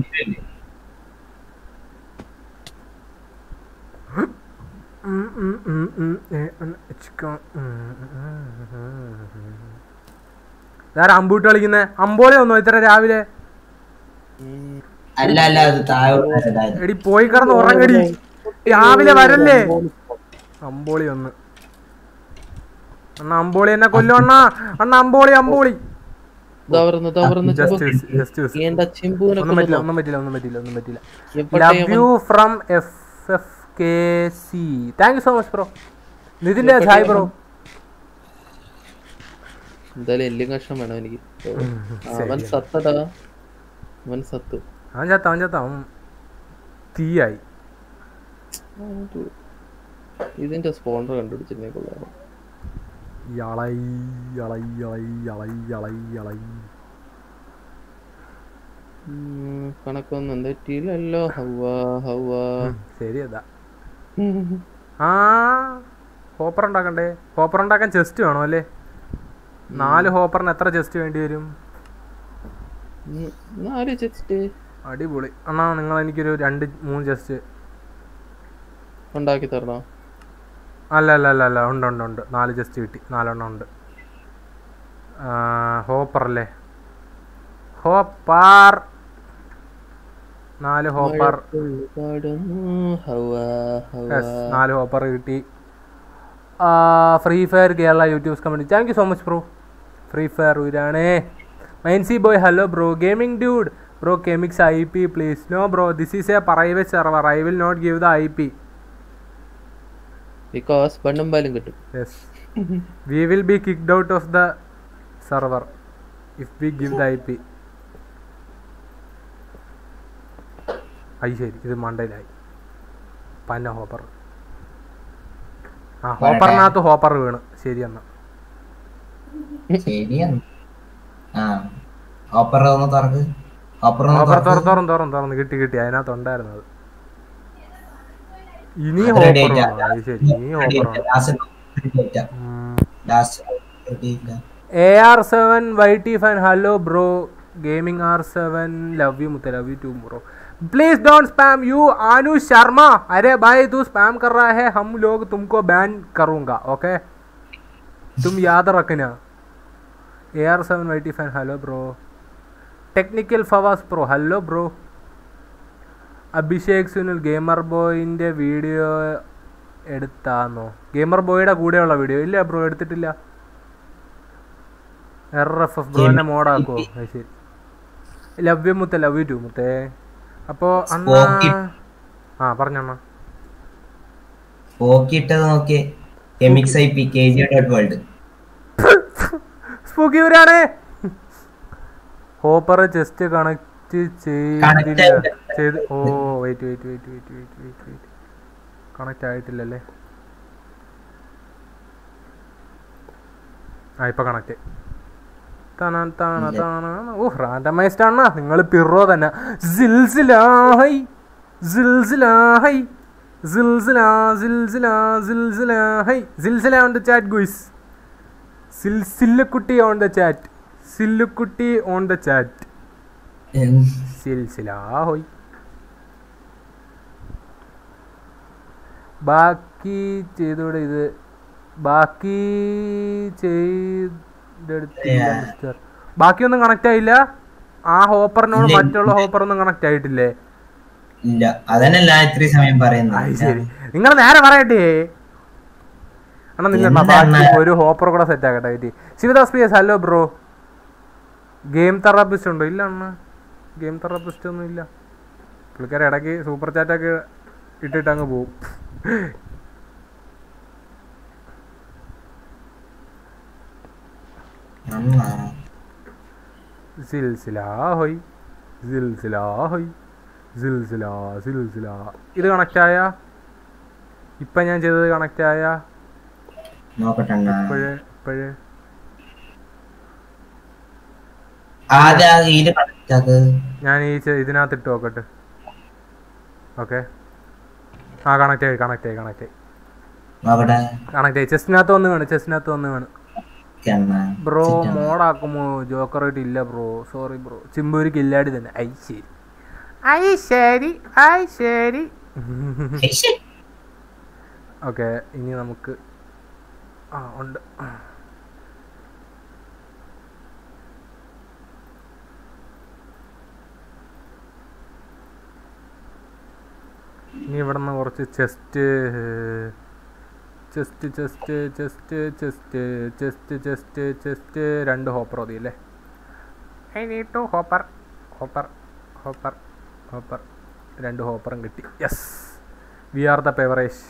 ഉം, ഉം, ഉം, ഉം, ഏ, ഉം, ചിക്കൻ, ഉം, ഉം, ഉം, ഉം. ഇതാരാ അമ്പൂട്ട് കളിക്കുന്നേ അമ്പോളി വന്നോ ഇത്ര രാവിലെ അല്ല അല്ല അത് താഴെ എടി പോയി കിടന്ന് ഉറങ്ങടി രാവിലെ വരല്ലേ അമ്പോളി ഒന്ന് അണ്ണ അമ്പോളി എന്നെ കൊല്ലും അണ്ണ അണ്ണ അമ്പോളി അമ്പോളി ഇതാ വരുന്നു ഇതാ വരുന്നു ജസ്റ്റ് ജസ്റ്റ് എന്റെ ചിമ്പൂനെ ഒന്നും പറ്റില്ല കൊല്ലുന്നു. ഒന്നും പറ്റില്ല ഒന്നും പറ്റില്ല ഒന്നും പറ്റില്ല എവിടെ love you from F F K C thank you so much bro നിതിന്റെ ഹായ് ബ്രോ എന്തായാലും എല്ലും കഷ്ണം വേണം എനിക്ക് അവൻ സത്തടാ അവൻ സത്തു അവൻ ചത്ത അവൻ ചത്ത അവൻ തീയായി ഇതിന്റെ സ്പോണ്ടർ കണ്ടുപിടിച്ചിരുന്നേ കൊള്ളാം യളൈ യളൈ യളൈ യളൈ യളൈ യളൈ ഉം, കണക്കൊന്നും തെറ്റിയില്ലല്ലോ ഹവ്വ ഹവ്വ ശരി അതാ ആ ഹോപ്പർ ഉണ്ടാക്കണ്ടേ ഹോപ്പർ ഉണ്ടാക്കാൻ ചെസ്റ്റ് വേണോ അല്ലേ നാല് ഹോപ്പറിന് എത്ര ചെസ്റ്റ് വേണ്ടി വരും ഉം, നാല് ജസ്റ്റ് അടിപൊളി എന്നാ നിങ്ങൾ എനിക്കൊരു രണ്ട് മൂന്ന് ചെസ്റ്റ് ഉണ്ടാക്കി തരണോ അല്ല അല്ല അല്ല അല്ല ഉണ്ട് ഉണ്ട് ഉണ്ട് നാല് ചെസ്റ്റ് കിട്ടി നാലെണ്ണം ഉണ്ട് ഹോപ്പർ അല്ലേ ഹോപ്പാർ നാല് ഹോപ്പർ പാടുന്നു ഹവ്വ ഹവ്വ യെസ് നാല് ഹോപ്പർ കിട്ടി free fire Kerala YouTubes company thank you so much bro free fire ഊരാണേ മൈൻസി boy hello bro gaming dude bro കെമിക്സ് I P please no bro this is a private server I will not give the I P because പെണ്ണും പാലും കിട്ടും yes we will be kicked out of the server if we give the I P ഐ ശരി ഇത് മണ്ടയിലായി പന്ന hopper ആ ഹോപ്പറിനകത്ത് hopper വീണ് ശരി എന്നാ ശരിയാണ് ആ ഓപ്പർ ഒന്ന് തുറക്ക് ഓപ്പർ ഒന്ന് ഹോപ്പർ തുറ തുറക്ക് തുറന്ന് തുറന്ന് തുറന്ന് കിട്ടി കിട്ടി അതിനകത്ത് ഉണ്ടായിരുന്നു അത് ഇനി അത് ഹോപ്പർ ready ആയിട്ടാ. വേണോ? അത് ശരി ഇനി ഹോപ്പർ വേണം last last A R seven Y T fine hello bro gaming R seven love you മുത്ത love you too bro please don't spam you Anu Sharma अरे भाई तू स्पैम कर रहा है हम लोग तुमको बैन करूंगा ओके तुम याद रखना A R seven Y T fan hello bro technical Fawaz pro hello bro Abhishek Sunil gamer ബോയിൻ്റെ വീഡിയോ എടുത്താന്നോ ഗെയിമർ ബോയുടെ കൂടെയുള്ള വീഡിയോ ഇല്ല ബ്രോ എടുത്തിട്ടില്ല എർ എഫ് എഫ് ബ്രോനെ മോഡാക്കുമോ അത് ശരി ലവ് യു മുത്തേ ലവ് യു ടു മുത്തേ അപ്പോൾ അണ്ണാ Okay. ആ പറഞ്ഞണ്ണ പോക്കിട്ടത് നോക്കിയേ കെമിക്സ് I P K G dot world സ്പൂക്കിയൂരാണ് ഹോപ്പർ ജസ്റ്റ് കണക്ട് Connect ചെയ്തില്ല ആയില്ല. ചെയ്ത് ഓ wait wait wait wait wait wait wait connect ആയിട്ടില്ലല്ലേ ആ ഇപ്പൊ കണക്ട് തണ തണ തണ ഓ റാൻഡമൈസ്ഡ് ആണ് നിങ്ങൾ പിറോ തന്നെ സിൽസിലാഹൈ സിൽസിലാഹൈ സിൽസിലാ സിൽസിലാ സിൽസിലാഹൈ സിൽസില ഓൺ ദ ചാറ്റ് ഗുയ്സ് സിൽ സില്ലുക്കുട്ടി ഓൺ ദ ചാറ്റ് സില്ലുക്കുട്ടി ഓൺ ദ ചാറ്റ് സിൽസില ഹോയ് ബാക്കി ചെയ്തൂടെ ഇത് ബാക്കി ചെയ്തെടുത്തില്ല Yeah. മിസ്റ്റർ ബാക്കിയൊന്നും കണക്ട് ആയില്ല ആ ഹോപ്പറിനോട് ഇല്ല. മറ്റുള്ള ഹോപ്പറൊന്നും കണക്ട് ആയിട്ടില്ലേ ഇല്ല അതന്നല്ല ഞാൻ ഇത്രയും സമയം അത് പറയുന്നത് ശരി നിങ്ങൾ നേരെ പറയട്ടെ അണ്ണാ നിങ്ങൾ എന്താ ബാക്കി അണ്ണാ? ഒരു ഹോപ്പർ കൂടെ സെറ്റ് ആക്കട്ടെ വീട്ടി Sivadas P S hello bro game therapist ഉണ്ടോ ഇല്ല അണ്ണ ഗെയിം തെറാപ്പിസ്റ്റ് ഒന്നും ഇല്ല പുള്ളിക്കാരെ ഇടയ്ക്ക് സൂപ്പർ ചാറ്റൊക്കെ ഇട്ടിട്ട് അങ്ങ് പോവും നന്നാ. സിൽസില ഹൊയ് സിൽസില ഹൊയ് സിൽസില സിൽസില ഇത് കണക്റ്റ് ആയ ഇപ്പം ഞാൻ ചെയ്തത് കണക്റ്റ് ആയ നോക്കട്ടെ അണ്ണാ. ഇപ്പോഴേ ഇപ്പോഴേ ആദ്യം ആ ഇതില് connect ആക്ക്. ഞാൻ ഈ ചെ- ഇതിനകത്ത് ഇട്ട് നോക്കട്ടെ ഓക്കെ ആ കണക്റ്റ് ആയി കണക്റ്റ് ആയി കണക്റ്റ് ആയി നോക്കട്ടെ കണക്റ്റ് ആയി ചെസ്റ്റിനകത്ത് വന്ന് വേണം ചെസ്റ്റിനകത്ത് വന്ന് വേണം ഓക്കേ അണ്ണാ. ബ്രോ Set ആണ്. മോഡാക്കുമോ ജോക്കറായിട്ട് ഇല്ല ബ്രോ സോറി ബ്രോ ചിമ്പൂരി കില്ലാടി തന്നെ ഐ ശരി ഐ ശരി ഐ ശരി ഏയ് ശ്ശെ. ഓക്കെ ഇനി നമുക്ക് ആ ഉണ്ട് ഇനി ഇവിടെ നിന്ന് കുറച്ച് chest chest chest chest chest chest chest chest രണ്ട് ഹോപ്പർ മതി അല്ലേ I need two hopper hopper hopper hopper രണ്ട് ഹോപ്പറും കിട്ടി യെസ് വി ആർ ദ പേവറേജ്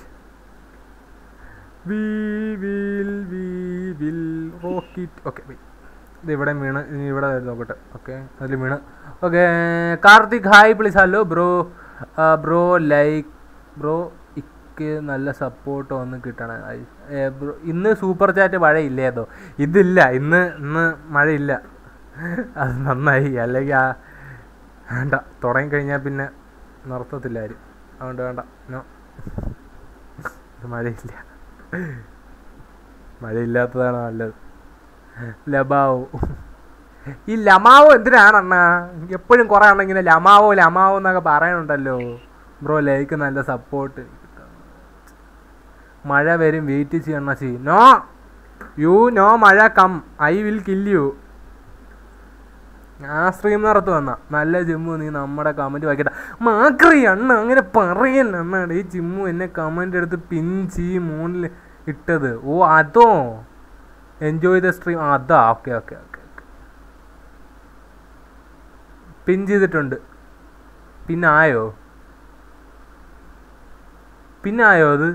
we will we will rock it okay ഇത് ഇവിടെ വീണ് ഇനി ഇവിടെ നോക്കട്ടെ ഓക്കെ അതിൽ വീണ് okay Karthik hi please hello bro bro like bro ഇക്ക് നല്ല സപ്പോർട്ട് ഒന്ന് കിട്ടണം ബ്രോ ഇന്ന് സൂപ്പർ ചാറ്റ് മഴയില്ലേതോ ഇതില്ല ഇന്ന് ഇന്ന് മഴയില്ല അത് നന്നായി അല്ലെങ്കിൽ ആ വേണ്ട തുടങ്ങിക്കഴിഞ്ഞാൽ പിന്നെ നിർത്തത്തില്ല ആരും അതുകൊണ്ട് വേണ്ട നോ ഇത് മഴയില്ല മഴയില്ലാത്തതാണ് നല്ലത് ലബാവോ ഈ ലമാവോ എന്തിനാണ് അണ്ണാ എപ്പോഴും കുറെ അണ്ണ ഇങ്ങനെ ലമാവോ ലമാവോ എന്നൊക്കെ പറയണുണ്ടല്ലോ ബ്രോ ലൈക്ക് നല്ല സപ്പോർട്ട് മഴ വരും വെയിറ്റ് ചെയ്യണ ചെയ് നോ യു നോ മഴ come I will kill you ആ സ്ട്രീം നടത്തു വന്ന നല്ല ജിമ്മു നീ നമ്മുടെ കമന്റ് വായിക്കട്ടെ മാക്രി അണ്ണ അങ്ങനെ പറയല്ല അണ്ണാ ഈ ജിമ്മു എന്നെ കമന്റ് എടുത്ത് പിൻ ചെയ് മൂന്നിൽ ഇട്ടത് ഓ അതോ എൻജോയ് ദ സ്ട്രീം അതാ ഓക്കെ ഓക്കെ ഓക്കെ പിൻ ചെയ്തിട്ടുണ്ട് പിന്നെ ആയോ പിന്നെ ആയോ അത്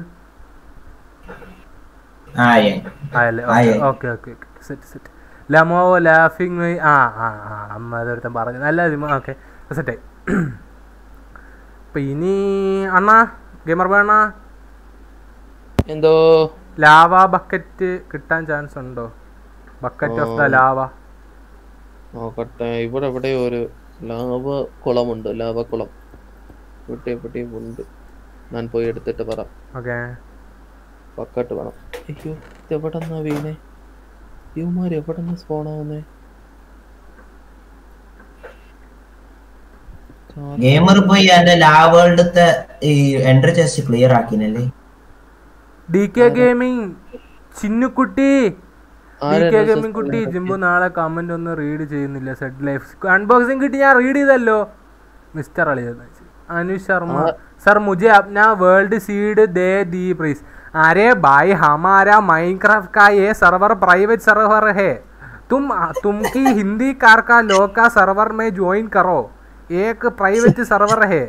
ആയേ ആയല്ലേ ആയി. Okay okay set set lmao ലാഫിങ് ആ ആ ആ അമ്മ അതൊരുത്തൻ പറഞ്ഞു നല്ല ഓക്കെ സെറ്റായി അപ്പൊ ഇനി അണ്ണാ ഗെയിമർ ബോയ് അണ്ണാ എന്തോ ലാവ ബക്കറ്റ് കിട്ടാൻ ചാൻസ് ഉണ്ടോ ബക്കറ്റ് ഓഫ് ദ ലാവ നോക്കട്ടെ ഇവിടെ എവിടെ ഒരു ലാവ കുളമുണ്ട് ലാവ കുളം ഇവിടെ എവിടെയും ഉണ്ട് ഞാൻ പോയി എടുത്തിട്ട് പറ ഓക്കെ പക്കട്ട് വേണം അയ്യോ ഇതെവിടെ നിന്നാ വീണേ ഇവന്മാർ എവിടെ നിന്ന് സ്പോണാവുന്നേ ഗെയിമർ പോയി അതിന്റെ ലാ വേൾഡത്തെ ഈ എൻട്രി ചെസ്റ്റ് ക്ലിയർ ആക്കിനല്ലേ ഡി കെ ഗെയിമിംഗ് ചിന്നുക്കുട്ടി ഡി ആരാ കെ dress ഗെയിമിംഗ് കുട്ടി ജിംബു നാളെ കമന്റ് ഒന്നും റീഡ് ചെയ്യുന്നില്ല സെഡ് ലൈഫ് അൺബോക്സിംഗ് കിട്ടി ഞാൻ റീഡ് ചെയ്തല്ലോ മിസ്റ്റർ അളി അനുഷ് ശർമ്മ सर मुझे अपना वर्ल्ड सीड दे दी प्लीज अरे भाई हमारा माइनक्राफ्ट का ये सर्वर प्राइवेट सर्वर है तुम तुमकी हिंदी कार का लोग का सर्वर में ज्वाइन करो एक प्राइवेट सर्वर है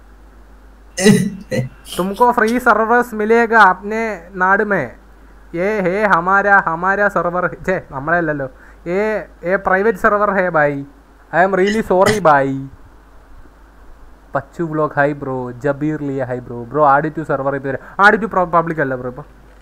तुमको फ्री सर्वर्स मिलेगा अपने नाड में ये है हमारा हमारा सर्वर छे हमारे ले लो ये ये प्राइवेट सर्वर है भाई आई एम रियली सॉरी भाई Pachu block hi bro Jabir Liya hi bro bro add to server ഇപ്പോൾ ആഡി ടു പബ്ലിക് അല്ല ബ്രോ ഇപ്പോൾ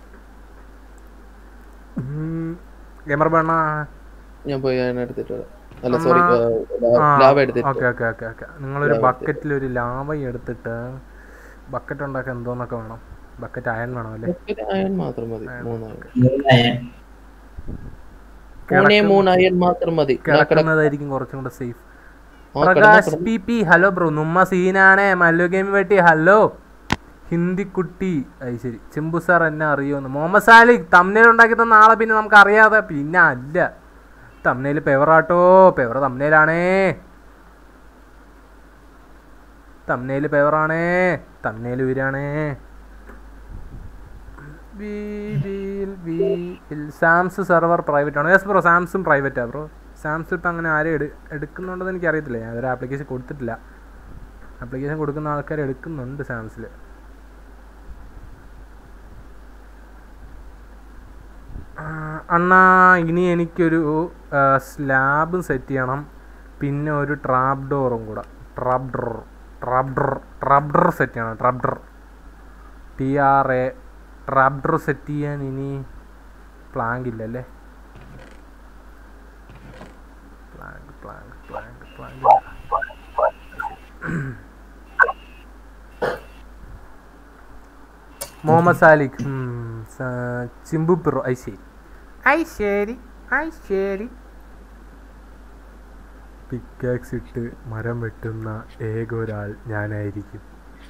ഗെമർ ബണ്ണ ഞാൻ പോയി അതിനെ എടുത്തിട്ട് വരാം അല്ല സോറി ലാഭ എടുത്തിട്ട് ഓക്കെ ഓക്കെ ഓക്കെ ഓക്കെ നിങ്ങളൊരു ബക്കറ്റിൽ ഒരു ലാവ എടുത്തിട്ട് ബക്കറ്റ് ഉണ്ടാക്കാൻ എന്തോന്നൊക്കെ വേണം ബക്കറ്റ് അയൺ വേണം അല്ലേ അയൺ മാത്രം മതി മൂന്നയൺ മൂന്നേ മൂന്ന് അയൺ മാത്രം മതി ഞാൻ കിട- കിടക്കുന്നതായിരിക്കും കുറച്ചും കൂടെ സേഫ് ആ, കിടന്നോ, Prakash P P hello bro നമ്മ സീനാണേ മല്ലു ഗെയിം വെട്ടി ഹലോ ഹിന്ദിക്കുട്ടി അത് ശരി ചിമ്പു സാർ എന്നെ അറിയുമെന്ന് മുഹമ്മദ് സാലിഖ് തമ്നയിൽ ഉണ്ടാക്കി തന്ന ആളെ പിന്നെ നമുക്ക് അറിയാതെ പിന്നെ അല്ല തമ്നയിൽ പെവറാട്ടോ പെവർ തമ്നയിലാണേ തമ്നയിൽ പെവറാണേ തമ്നയിൽ ഉയരാണേ സാംസ് സെർവർ പ്രൈവറ്റ് ആണ് യെസ് ബ്രോ സാംസും പ്രൈവറ്റാ ബ്രോ സാംസ് ഇപ്പം അങ്ങനെ ആരും എടു എടുക്കുന്നുണ്ടെന്ന് എനിക്ക് അറിയത്തില്ല ഞാൻ ഒരു ആപ്ലിക്കേഷൻ കൊടുത്തിട്ടില്ല ആപ്ലിക്കേഷൻ കൊടുക്കുന്ന ആൾക്കാർ എടുക്കുന്നുണ്ട് സാംസിൽ അണ്ണാ ഇനി എനിക്കൊരു സ്ലാബും സെറ്റ് ചെയ്യണം പിന്നെ ഒരു ട്രാപ്പ് ഡോറും കൂടെ trap door trap door trap door set ചെയ്യണം trap door T R A trap door set ചെയ്യാൻ ഇനി പ്ലാങ്ക് ഇല്ലല്ലേ plank plank plank plank Muhammad Saliq ഉം, സ- ചിമ്പു പിറോ ഐ ശരി ഐ ശരി ഐ ശരി പിക്കാക്സ് ഇട്ട് മരം വെട്ടുന്ന ഏക ഒരാൾ ഞാനായിരിക്കും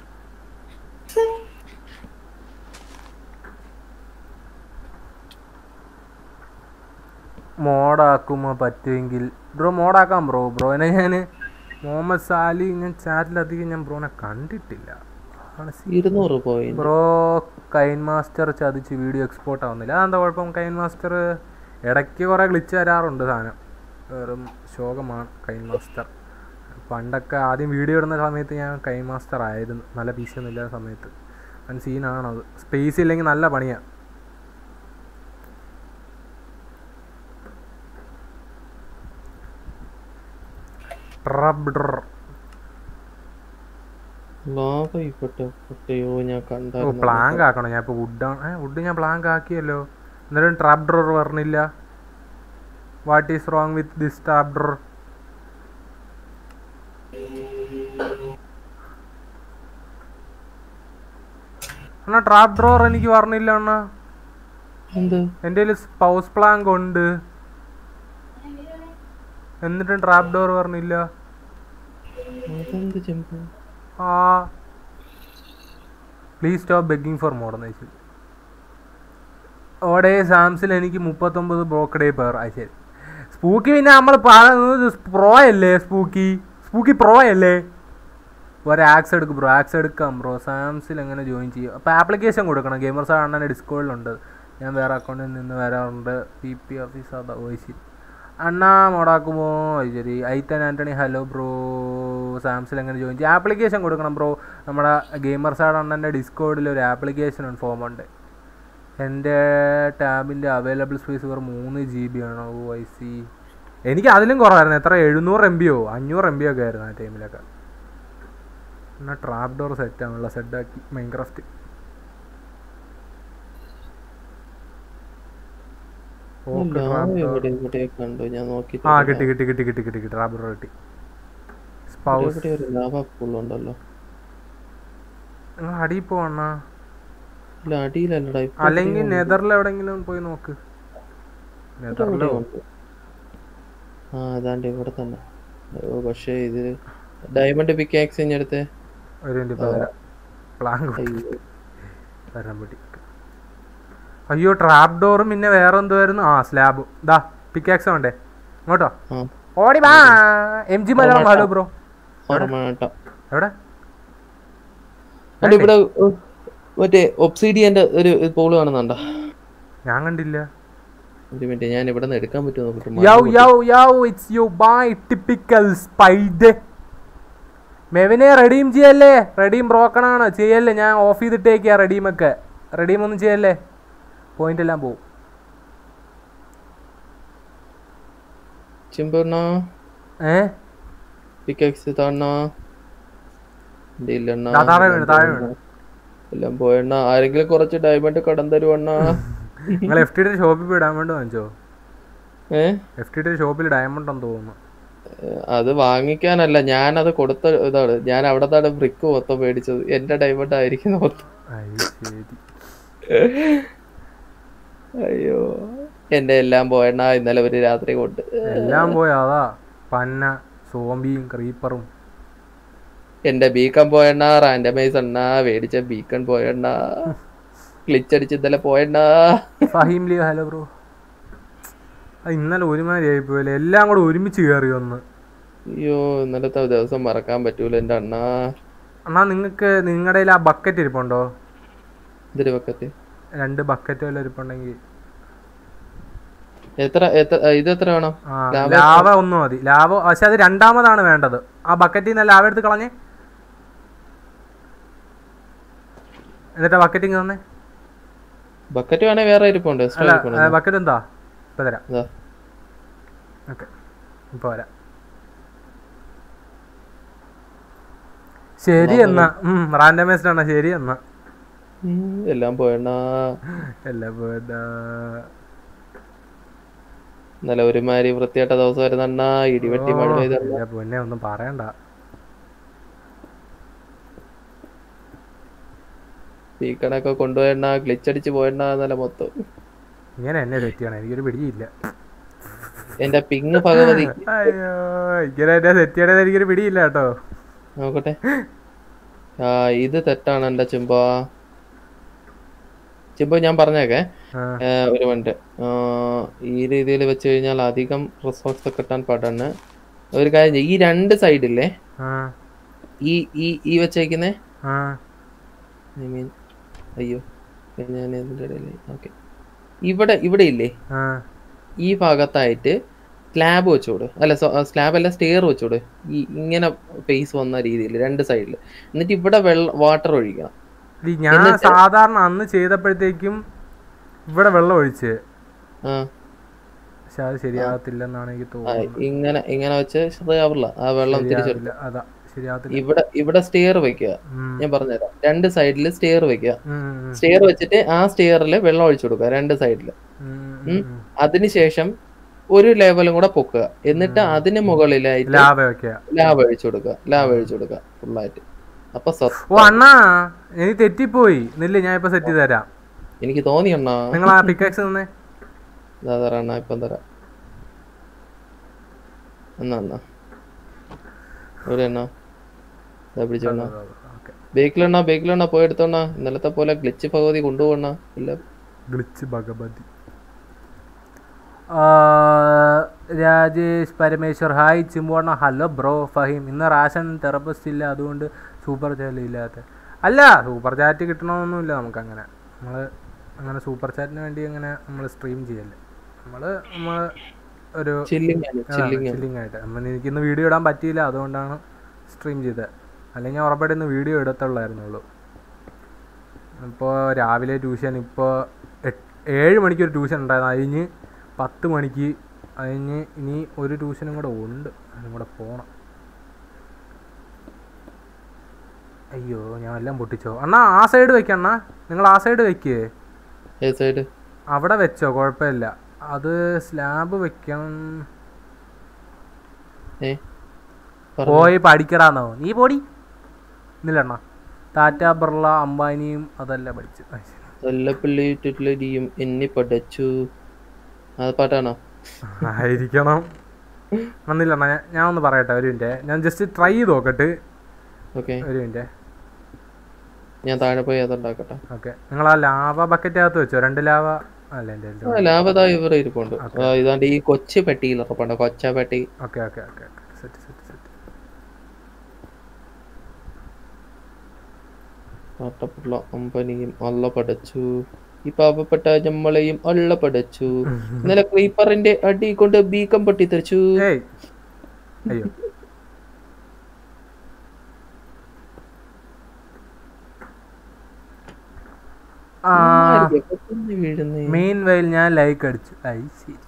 മോഡാക്കുമ്പോൾ പറ്റുമെങ്കിൽ ബ്രോ മോഡാക്കാം ബ്രോ ബ്രോനെ ഞാൻ മുഹമ്മദ് സാലി ഞാൻ ചാറ്റിലധികം ഞാൻ ബ്രോനെ കണ്ടിട്ടില്ല ആണ് സി- ഇരുന്നൂറ് പോയിന്റ് ബ്രോ കൈൻ മാസ്റ്റർ ചതിച്ച് വീഡിയോ എക്സ്പോർട്ട് ആവുന്നില്ല അതെന്താ കുഴപ്പം കൈൻ മാസ്റ്റർ ഇടയ്ക്ക് കുറേ ഗ്ലിച്ച് വരാറുണ്ട് സാധനം വെറും ശോകമാണ് കൈൻ മാസ്റ്റർ പണ്ടൊക്കെ ആദ്യം വീഡിയോ ഇടുന്ന സമയത്ത് ഞാൻ കൈൻ മാസ്റ്റർ ആയിരുന്നു നല്ല പീസ് ഒന്നും ഇല്ലാത്ത സമയത്ത് അത് സീനാണത് സ്പേസ് ഇല്ലെങ്കിൽ നല്ല പണിയാണ് ട്രബ്ഡർ ലാഭ ഇപ്പട്ടെ പൊട്ടയോ ഞാൻ ഓ കണ്ടായിരുന്നു പ്ലാങ്ക് ആക്കണം ഞാൻ ഇപ്പോൾ വുഡാണ് ഏ വുഡ് ഞാൻ പ്ലാങ്ക് ആക്കിയല്ലോ എന്നിട്ടും ട്രാപ്പ് ഡ്രോർ പറഞ്ഞില്ല what is wrong with this trap drawer അണ്ണാ ട്രാപ്പ് ഡ്രോർ എനിക്ക് പറഞ്ഞില്ല അണ്ണാ എന്ത് എൻ്റെ കയ്യിൽ പൗസ് പ്ലാങ്ക് ഉണ്ട് എന്നിട്ടും ട്രാപ്പ് ഡോർ പറഞ്ഞില്ല അതെന്ത് ചെമ്പ് ആ please stop begging for mod എന്ന് ഓടെ സാംസിൽ എനിക്ക് മുപ്പത്തൊമ്പത് ബ്രോക്കഡേ പേർ ആ ശരി സ്പൂക്കി പിന്നെ നമ്മൾ പറയുന്നത് പ്രോ അല്ലേ സ്പൂക്കി സ്പൂക്കി പ്രോ അല്ലേ ഒരു ആക്സ് എടുക്കും ബ്രോ ആക്സ് എടുക്കാം ബ്രോ സാംസിൽ എങ്ങനെ ജോയിൻ ചെയ്യും അപ്പോൾ ആപ്ലിക്കേഷൻ കൊടുക്കണം ഗെയിമർസ് അണ്ണൻ്റെ ഡിസ്കോഡിലുണ്ട് ഞാൻ വേറെ അക്കൗണ്ടിൽ നിന്ന് വരാറുണ്ട് പി പി ഓഫീസ് അതാ വോയിസ് അണ്ണാ മോഡാക്കുമോ അത് ശരി ഐത്തൻ ആൻ്റണി ഹലോ ബ്രോ സാംസിൽ എങ്ങനെ ജോയിൻ ചെയ്യും ആപ്ലിക്കേഷൻ കൊടുക്കണം ബ്രോ നമ്മുടെ ഗെയിമർസ് ആഡ് അണ്ണൻ്റെ ഡിസ്കോഡിൽ ഒരു ആപ്ലിക്കേഷൻ ഉണ്ട് ഫോം ഉണ്ട് എൻ്റെ ടാബിൻ്റെ അവൈലബിൾ സ്പേസ് വെറും മൂന്ന് ജി ബി ആണ് ഓ ഐ സി എനിക്ക് അതിലും കുറവായിരുന്നു എത്ര എഴുന്നൂറ് എം ബിയോ അഞ്ഞൂറ് എം ബി ഒക്കെ ആയിരുന്നു ആ ടൈമിലൊക്കെ എന്നാൽ ട്രാപ്പ് ഡോർ സെറ്റ് ആണല്ലോ സെറ്റാക്കി Minecraft okay lava trapdoor എവിടെ ഇവിടെ കണ്ടു ഞാൻ നോക്കി ആ കിട്ടി കിട്ടി കിട്ടി കിട്ടി കിട്ടി കിട്ടി ട്രാപ്പ് ഡോർ കിട്ടി സ്പൗസ് ഇവിടെ ഒരു ലാഭ ഉണ്ടല്ലോ നിങ്ങൾ അടിയിൽ പോവണ്ണ ഇല്ല അടിയിലല്ലടാ ഇപ്പൊ അല്ലെങ്കിൽ ഇവിടെ നെതറിൽ എവിടെങ്കിലും പോയി നോക്ക് ഇവിടെ നെതറിലോ ഉണ്ട്. ആ അതാണ്ട് ഇവിടെ തന്നെ ഓ പക്ഷേ ഇത് ഡയമണ്ട് പിക്കാക്സ് ഇഞ്ഞെടുത്ത് ഒരു മിനിറ്റ് ഇപ്പൊ തരാം പ്ലാങ്ക് അയ്യോ തരാൻ വേണ്ടി അയ്യോ ട്രാപ്പ് ഡോറും പിന്നെ വേറെ എന്തുവായിരുന്നു ആ സ്ലാബ് ദാ പിക്കാക്സ് വേണ്ടേ ഇങ്ങോട്ടോ ആ ഓടി വാ M G Malayalam hello bro ഓർമ്മ എവിടെ അല്ല ഇവിടെ ഉ, മറ്റേ ഒബ്സീഡിയന്റെ ഒരു പോള് കാണുന്നുണ്ടോ ഞാൻ കണ്ടില്ല ഒരു മിനിറ്റ് ഞാൻ ഇവിടെ നിന്ന് എടുക്കാൻ പറ്റുമോ നോക്കട്ടെ yo yo yo it's you bye typical സ്പൈഡ് മെവിനെ റെഡീം ചെയ്യല്ലേ റെഡീം ബ്രോക്കൺ ആണ് ചെയ്യല്ലേ ഞാൻ ഓഫ് ചെയ്തിട്ടേക്കാ റെഡീം ഒക്കെ റെഡീം ഒന്നും ചെയ്യല്ലേ പോയിന്റ് എല്ലാം പോവും ചിമ്പണ്ണ ഏ പിക്കാക്സ് താണ്ണ എന്റെ ഇല്ലണ്ണ ദാ താഴെ വീണ്, താഴെ വീണ്. എല്ലാം പോയണ്ണ ആരെങ്കിലും കുറച്ച് ഡയമണ്ട് കടം തരുവണ്ണ നിങ്ങൾ എഫ് ടിയുടെ ഷോപ്പിൽ പോയി ഡയമണ്ട് വാങ്ങിച്ചോ ഏ എഫ് ടിയുടെ ഷോപ്പിൽ ഡയമണ്ട് എന്ന് തോന്നുന്നു അത് വാങ്ങിക്കാനല്ല ഞാനത് കൊടുത്ത ഇതാണ് ഞാൻ അവിടെ തന്നെ ബ്രിക്ക് മൊത്തം മേടിച്ചത് എന്റെ ഡയമണ്ട് ആയിരിക്കും മൊത്തം അയ്യ ശരി അയ്യോ എന്റെ എല്ലാം പോയണ്ണ ഇന്നലെ ഒരു രാത്രി കൊണ്ട് എല്ലാം പോയി അതാ പന്ന സോംബിയും ക്രീപ്പറും എന്റെ ബീക്കൺ പോയണ്ണ റാൻഡമൈസ് എണ്ണ മേടിച്ച ബീക്കൺ പോയണ്ണ ക്ലിച്ച് അടിച്ച് ഇന്നലെ പോയണ്ണ ഫഹീം ലീവ് ഹലോ ബ്രോ അത് ഇന്നലെ ഒരുമാതിരി ആയിപ്പോയല്ലേ എല്ലാം കൂടെ ഒരുമിച്ച് കയറി വന്ന് അയ്യോ ഇന്നലത്തെ ദിവസം മറക്കാൻ പറ്റൂല എന്റെ അണ്ണ എന്നാ നിങ്ങൾക്ക് നിങ്ങളുടെ ആ ബക്കറ്റ് ഇരിപ്പുണ്ടോ ഇതിരി വെക്കത്തെ രണ്ട് ബക്കറ്റ് വല്ല ഇരിപ്പുണ്ടെങ്കിൽ എത്ര എത്ര ഇത് എത്ര വേണം ആ ലാവ ലാവ ഒന്നും മതി ലാവ പക്ഷെ അത് രണ്ടാമതാണ് വേണ്ടത് ആ ബക്കറ്റിൽ നിന്ന് ലാവ എടുത്ത് കളഞ്ഞേ എന്നിട്ട് ബക്കറ്റിങ് തന്നെ ബക്കറ്റ് വേണേ വേറെ ഇരിപ്പുണ്ട് എക്സ്ട്രാ അല്ല ഇരിപ്പുണ്ട് ബക്കറ്റ് എന്താ ഇപ്പൊ തരാം ഇതാ. ഓക്കെ ഇപ്പൊ വരാം ശരി എന്നാ റാൻഡമൈസ്ഡ് ആണ് ശരി എന്നാ ഉം, എല്ലാം പോയണ്ണ എല്ലാം പോയതാ ഇന്നലെ ഒരുമാതിരി വൃത്തിയായിട്ട ദിവസം വരുന്നണ്ണ ഇടിവെട്ടി മഴ പെയ്തണ്ണ ഇല്ല പൊന്നെ ഒന്നും പറയണ്ട ബീക്കണൊക്കെ കൊണ്ടുപോയണ്ണ ക്ലിച്ച് അടിച്ച് പോയണ്ണ ഇന്നലെ മൊത്തം ഇങ്ങനെ എന്നെ തെറ്റിയാണ് എനിക്കൊരു പിടിയില്ല എന്റെ പിങ് ഭഗവതി അയ്യോ ഇങ്ങനെ എന്നെ തെറ്റിയാണേന്ന് എനിക്കൊരു പിടിയില്ല കേട്ടോ നോക്കട്ടെ ആ ഇത് തെറ്റാണ് എന്റെ ചിമ്പ ചിമ്പ ഞാൻ പറഞ്ഞേക്കെ ആ, ഏ, ഒരു മിനിറ്റ് ആ, ഈ രീതിയിൽ വെച്ച് കഴിഞ്ഞാൽ അധികം റിസോർട്സ് കിട്ടാൻ പാടാണ് ഒരു കാര്യം ചെയ്യ്. ഈ രണ്ട് സൈഡില്ലേ ആ, ഈ ഈ ഈ വെച്ചേക്കുന്നേ ആ. ഐ മീൻ അയ്യോ ഞാൻ ഇതിന്റെ ഇടയിൽ ഓക്കെ ഇവിടെ ഇവിടെ ഇല്ലേ ആ. ഈ ഭാഗത്തായിട്ട് സ്ലാബ് വെച്ചോട് അല്ല സ്ലാബ് അല്ല സ്റ്റെയർ വെച്ചോട് ഈ ഇങ്ങനെ ഫേസ് വന്ന രീതിയിൽ രണ്ട് സൈഡിൽ എന്നിട്ട് ഇവിടെ വെള്ളം വാട്ടർ ഒഴിക്കണം ഇത് ഞാൻ സാധാരണ അന്ന് ചെയ്തപ്പോഴത്തേക്കും ഇവിടെ വെള്ളം ഒഴിച്ച് ആ പക്ഷെ അത് ശരിയാകത്തില്ലെന്നാണ് എനിക്ക് ആ, തോന്നുന്നത് ഇങ്ങനെ ഇങ്ങനെ വെച്ച് ശരിയാവില്ല ആ വെള്ളം തിരിച്ചെടുക്കും ശരിയാവില്ല അതാ ശരിയാകത്തില്ല ഇവിടെ ഇവിടെ സ്റ്റെയർ വെക്കുക ഉം. ഞാൻ പറഞ്ഞുതരാം രണ്ട് സൈഡിൽ സ്റ്റെയർ വെക്കുക ഉം, ഉം, സ്റ്റെയർ വെച്ചിട്ട് ആ സ്റ്റെയറിൽ വെള്ളം ഒഴിച്ചു കൊടുക്കുക രണ്ട് സൈഡിൽ ഉം, ഉം. ഉം, ഉം. അതിനുശേഷം ഒരു ലെവലും കൂടെ പൊക്കുക എന്നിട്ട് അതിന് മുകളിലായിട്ട് ലാഭ വെക്കുക ലാവ ഒഴിച്ചു കൊടുക്കുക ലാവ ഒഴിച്ചു കൊടുക്കുക ഫുള്ളായിട്ട് അപ്പൊ സത് ഓ അണ്ണാ എനിക്ക് തെറ്റിപ്പോയി നില്ല ഞാൻ ഇപ്പൊ സെറ്റ് ചെയ്ത് തരാം എനിക്ക് തോന്നി അണ്ണാ നിങ്ങൾ ആ പിക്കാക്സ് തന്നെ ഇതാ തരാം അണ്ണാ ഇപ്പം തരാം എന്നാ എന്നാ ഒരു എണ്ണ ഇതാ പിടിച്ചോണ്ണ ഓക്കെ ബേക്കിലെണ്ണ ബേക്കിലെണ്ണ പോയി എടുത്തോണ്ണ ഇന്നലത്തെ പോലെ ഗ്ലിച്ച് ഭഗവതി കൊണ്ടുപോകണ ഇല്ല ഗ്ലിച്ച് ഭഗവതി രാജേഷ് പരമേശ്വർ ഹായ് ചിമ്പോണ ഹലോ ബ്രോ ഫഹീം ഇന്ന് റാഷൻ തെറപ്പിസ്റ്റ് ഇല്ല അതുകൊണ്ട് സൂപ്പർ ചാറ്റ് ഇല്ലാത്ത അല്ല സൂപ്പർ ചാറ്റ് കിട്ടണമെന്നൊന്നുമില്ല നമുക്കങ്ങനെ നമ്മൾ അങ്ങനെ സൂപ്പർ ചാറ്റിന് വേണ്ടി അങ്ങനെ നമ്മൾ സ്ട്രീം ചെയ്യല്ലേ നമ്മൾ നമ്മൾ ഒരു ചില്ലിങ് ആണ് ചില്ലിങ് ചില്ലിങ് ആയിട്ട് നമ്മൾ എനിക്കിന്ന് വീഡിയോ ഇടാൻ പറ്റിയില്ല അതുകൊണ്ടാണ് സ്ട്രീം ചെയ്തത് അല്ലെങ്കിൽ ഉറപ്പായിട്ട് ഇന്ന് വീഡിയോ ഇടത്തുള്ളായിരുന്നുള്ളൂ ഇപ്പോൾ രാവിലെ ട്യൂഷൻ ഇപ്പോൾ ഏഴ് മണിക്ക് ഒരു ട്യൂഷൻ ഉണ്ടായിരുന്നു കഴിഞ്ഞ് പത്ത് മണിക്ക് കഴിഞ്ഞ് ഇനി ഒരു ട്യൂഷനും കൂടെ ഉണ്ട് അതും കൂടെ പോകണം അയ്യോ ഞാൻ എല്ലാം പൊട്ടിച്ചോ അണ്ണാ ആ സൈഡ് വെക്കാം അണ്ണാ നിങ്ങൾ ആ സൈഡ് വെക്കേ ഏ സൈഡ് അവിടെ വെച്ചോ കുഴപ്പമില്ല അത് സ്ലാബ് വെക്കണം ഏ പോയി പഠിക്കടാന്നോ നീ പോടി ഇന്നില്ലണ്ണ ടാറ്റ ബിർള അംബാനിയും അതല്ല പഠിച്ചു കൊല്ലപ്പള്ളി ടിറ്റ്ലരിയും എന്നെ പഠിച്ചു അത് പാട്ടാണോ ആയിരിക്കണം വന്നില്ല അണ്ണാ ഞാൻ- ഞാൻ ഒന്ന് പറയട്ടെ ഒരു മിനിറ്റ് ഞാൻ ജസ്റ്റ് ട്രൈ ചെയ്ത് നോക്കട്ട് ഓക്കെ ഒരു മിനിറ്റ് ഞാൻ താഴെ പോയി അതുണ്ടാക്കട്ടെ ഓക്കെ നിങ്ങൾ ആ ലാവ ബക്കറ്റിനകത്ത് വെച്ചോ രണ്ട് ലാവ അല്ല എൻ്റെ ആ ലാഭതാ ഇവർ ഇരിപ്പുണ്ട് ആ, ഇതാണ്ട് ഈ കൊച്ചു പെട്ടിയിൽ ഉറപ്പുണ്ട് കൊച്ച പെട്ടി okay okay okay set set set നാട്ടപ്പുള്ള അമ്പനിയും അള്ള പടച്ചു ഈ പാവപ്പെട്ട നമ്മളെയും അള്ള പടച്ചു ഇന്നലെ ക്രീപ്പറിന്റെ അടി കൊണ്ട് ബീക്കം പൊട്ടിത്തെറിച്ചു ഏയ് അയ്യോ ആ പെട്ടെന്ന് വീഴുന്നേ മെയിൻ വയൽ ഞാൻ ലൈക്ക് അടിച്ചു ഐ ശരി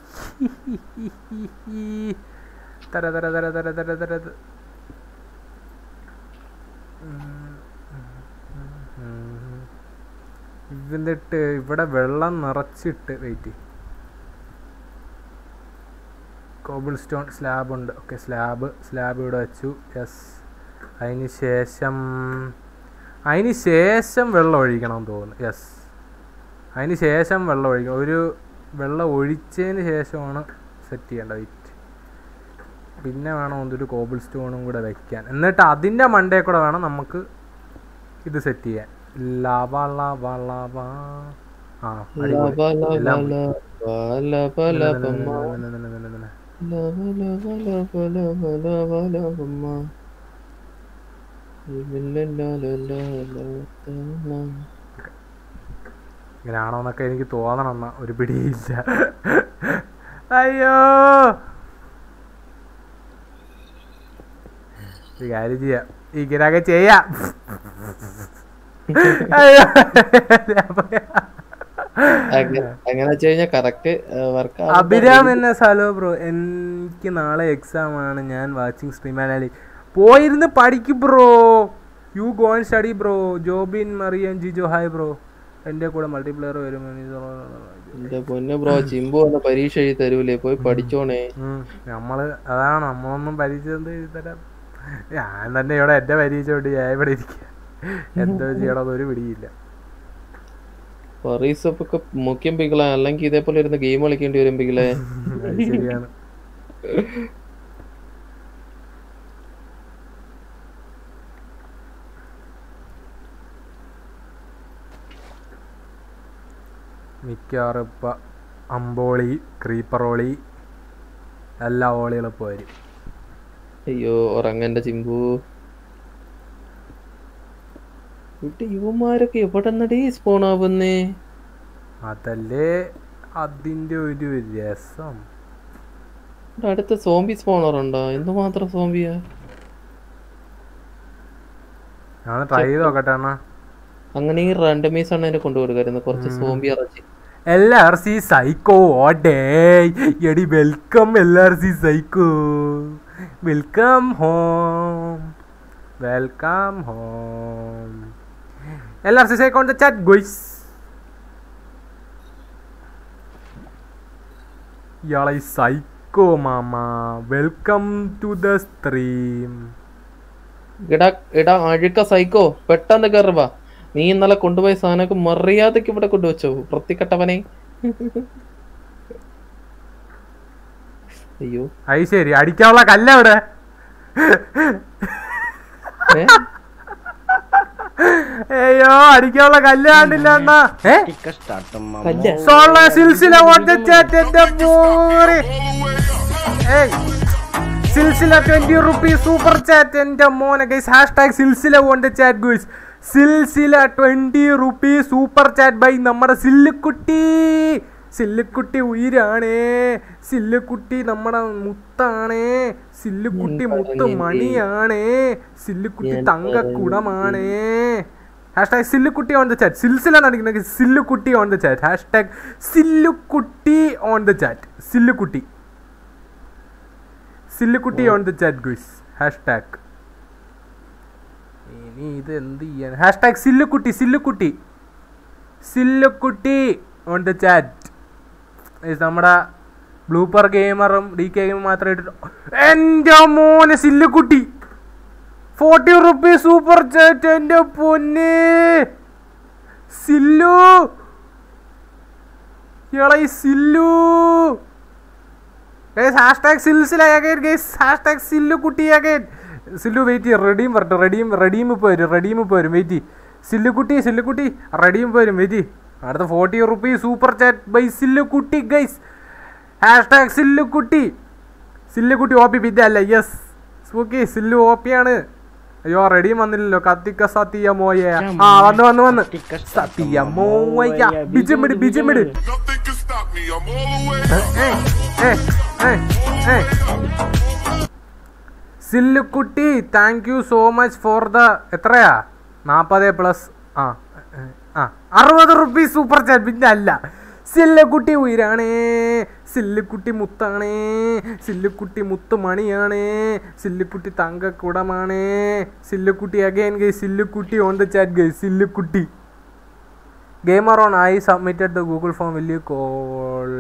തര തര തര തര തര തര ത- ഉം. ഉം. എന്നിട്ട് ഇവിടെ വെള്ളം നിറച്ചിട്ട് വെയിറ്റ് കോബിൾ സ്റ്റോൺ സ്ലാബ് ഉണ്ട് ഓക്കെ സ്ലാബ് സ്ലാബ് ഇവിടെ വെച്ചു യെസ് അതിന് ശേഷം അതിന് ശേഷം വെള്ളം ഒഴിക്കണം തോന്നുന്നു യെസ് അതിന് ശേഷം വെള്ളം ഒഴിക്കണം ഒരു വെള്ളം ഒഴിച്ചതിന് ശേഷമാണ് സെറ്റ് ചെയ്യേണ്ടത് വെയിറ്റ് പിന്നെ വേണം ഒന്നൊരു കോബിൾ സ്റ്റോണും കൂടെ വെക്കാൻ എന്നിട്ട് അതിൻ്റെ മണ്ടേ കൂടെ വേണം നമുക്ക് ഇത് സെറ്റ് ചെയ്യാൻ ലവ ലവ ലവ ആ അടിപൊളി. ലവ ലവ എല്ലാം ലവ ലവ ലവമ്മ. നിന്നെ ലവ ലവ ലവ ലവ ലവ ലവമ്മ. ലലലലലലലലല. ഇങ്ങനെയാണോന്നൊക്കെ എനിക്ക് തോന്നണം എന്നാ ഒരു പിടിയില്ല അയ്യോ ഒരു കാര്യം ചെയ്യാം ഇങ്ങനെയൊക്കെ ചെയ്യാം അയ്യോ അങ്ങനെ അങ്ങനെ വെച്ച് കഴിഞ്ഞാൽ കറക്റ്റ് വർക്ക് അഭിരാം എന്ന ഹലോ ബ്രോ എനിക്ക് നാളെ എക്സാം ആണ് ഞാൻ വാച്ചിങ് സ്ട്രീം ആനാലി പോയിരുന്ന് പഠിക്കും bro you go and study bro Jobin Marian Jijo hi bro എൻ്റെ കൂടെ മൾട്ടിപ്ലെയർ വരും എന്റെ പൊന്നെ ബ്രോ ചിമ്പു വന്ന പരീക്ഷ എഴുതി തരൂലേ പോയി പഠിച്ചോണേ ഉം. നമ്മള് അതാണ് നമ്മളൊന്നും പരീക്ഷ തരാം ഞാൻ തന്നെ ഇവിടെ എന്റെ പരീക്ഷ കൊണ്ട് ഞാൻ ഇവിടെ ഇരിക്കുക എന്തോ ചെയ്യണമെന്ന് ഒരു പിടിയില്ല പറീസപ്പൊക്കെ മുഖ്യം പികളെ അല്ലെങ്കിൽ ഇതേപോലെ ഇരുന്ന് ഗെയിം കളിക്കേണ്ടി വരും പികളെ അത് ശരിയാണ് മിക്കവാറും ഇപ്പൊ അമ്പോളി ക്രീപ്പറോളി എല്ലാ ഓളികളും ഇപ്പോൾ വരും അയ്യോ ഉറങ്ങന്റെ ചിമ്പു ഇവിടെ യുവമാരൊക്കെ എവിടെ നടി സ്പോൺ ആവുന്നേ അതല്ലേ അതിന്റെ ഒരു രസം ഇവിടെ അടുത്ത സോംബി സ്പോണർ ഉണ്ടോ എന്തുമാത്രം സോംബിയാ ഞാൻ ട്രൈ ചെയ്ത് നോക്കട്ടെ അണ്ണാ അങ്ങനെ ഈ റാൻഡമൈസ് ആണ് എന്നെ കൊണ്ടുകൊടുക്കായിരുന്നു കുറച്ച് സോംബി ഇറച്ചി എൽ ആർ സി സൈക്കോ ഓടേ എടി welcome L R C psycho welcome home welcome home L R C psycho on the chat guys ഇയാളെ സൈക്കോ മാമ വെൽക്കം ടു ദ സ്ട്രീം എടാ എടാ അഴുക്ക സൈക്കോ പെട്ടെന്ന് കയറുവാ നീ ഇന്നലെ കൊണ്ടുപോയ സാധനമൊക്കെ മറിയാതൊക്കെ ഇവിടെ കൊണ്ടുവച്ചോ വൃത്തിക്കെട്ടവനെ അയ്യോ അത് ശരി അടിക്കാനുള്ള കല്ല അവിടെ ഏ? അയ്യോ അടിക്കാനുള്ള കല്ല് കാണില്ല അണ്ണാ ഏ കല്ല്. സോള സിൽസില ഓട്ട ചാറ്റ് എന്റെ മോനെ ഏയ് Silsila twenty rupees super chat എന്റെ മോനെ guys hashtag Silsila on the chat guys Silsila twenty rupees super chat bye നമ്മുടെ സില്ലുക്കുട്ടി സില്ലുക്കുട്ടി ഉയിരാണേ സില്ലുക്കുട്ടി നമ്മുടെ മുത്താണേ സില്ലുക്കുട്ടി ഞാൻ മുത്ത് പറഞ്ഞില്ലേ. മണിയാണേ സില്ലുക്കുട്ടി ഞാൻ തങ്കക്കുടമാണേ hashtag Sillukutti on the chat സിൽസിലാണ് അടിക്കുന്നത് Sillukutti on the chat hashtag Sillukutti on the chat Sillukutti Sillukutti on the chat guys hashtag ഇനി ഇത് എന്ത് ചെയ്യാൻ hashtag Sillukutti Sillukutti Sillukutti on the chat നമ്മുടെ ബ്ലൂപ്പർ ഗെയിമറും ഡി കെ ഗെയിമും മാത്രം ഇട്ടിട്ട് എൻ്റെ മോനെ Sillukutti forty rupees super chat എൻ്റെ പൊന്നെ സില്ലു ഇളയി Sillu guys hashtag Silsila again guys hashtag Sillukutti again സില്ലു wait ചെയ്യും റെഡിയും വരട്ടെ റെഡിയും റെഡിയും ഇപ്പോൾ വരും റെഡിയും ഇപ്പോൾ വരും വെയിറ്റ് ചെയ്യും സില്ലുക്കുട്ടി സില്ലുക്കുട്ടി റെഡിയും ഇപ്പോൾ വരും വെയിറ്റ് ചെയ്യും അടുത്ത forty rupees super chat bye Sillukutti guys hashtag Sillukutti Sillukutti O P പിന്നെ അല്ല yes okay Sillu O P ആണ് അയ്യോ റെഡിയും വന്നില്ലല്ലോ കത്തിക്ക സത്തിയ മോയ ആ വന്ന് വന്ന് വന്ന് സത്തിയ മോയ ബിജമിട് ബിജമിട് Nothing can stop me. I'm all the way up. Sillukutti thank you so much for the എത്രയാ നാൽപ്പത് പ്ലസ് ആ ഏ, ആ അറുപത് റുപ്പീസ് സൂപ്പർ ചാറ്റ് പിന്നെ അല്ല സില്ലുക്കുട്ടി ഉയരാണേ സില്ലുക്കുട്ടി മുത്താണേ സില്ലുക്കുട്ടി മുത്ത് മണിയാണേ സില്ലുക്കുട്ടി തങ്കക്കുടമാണേ Sillukutti again guy Sillukutti on the chat guy Sillukutti gamer on I submitted the Google form will you call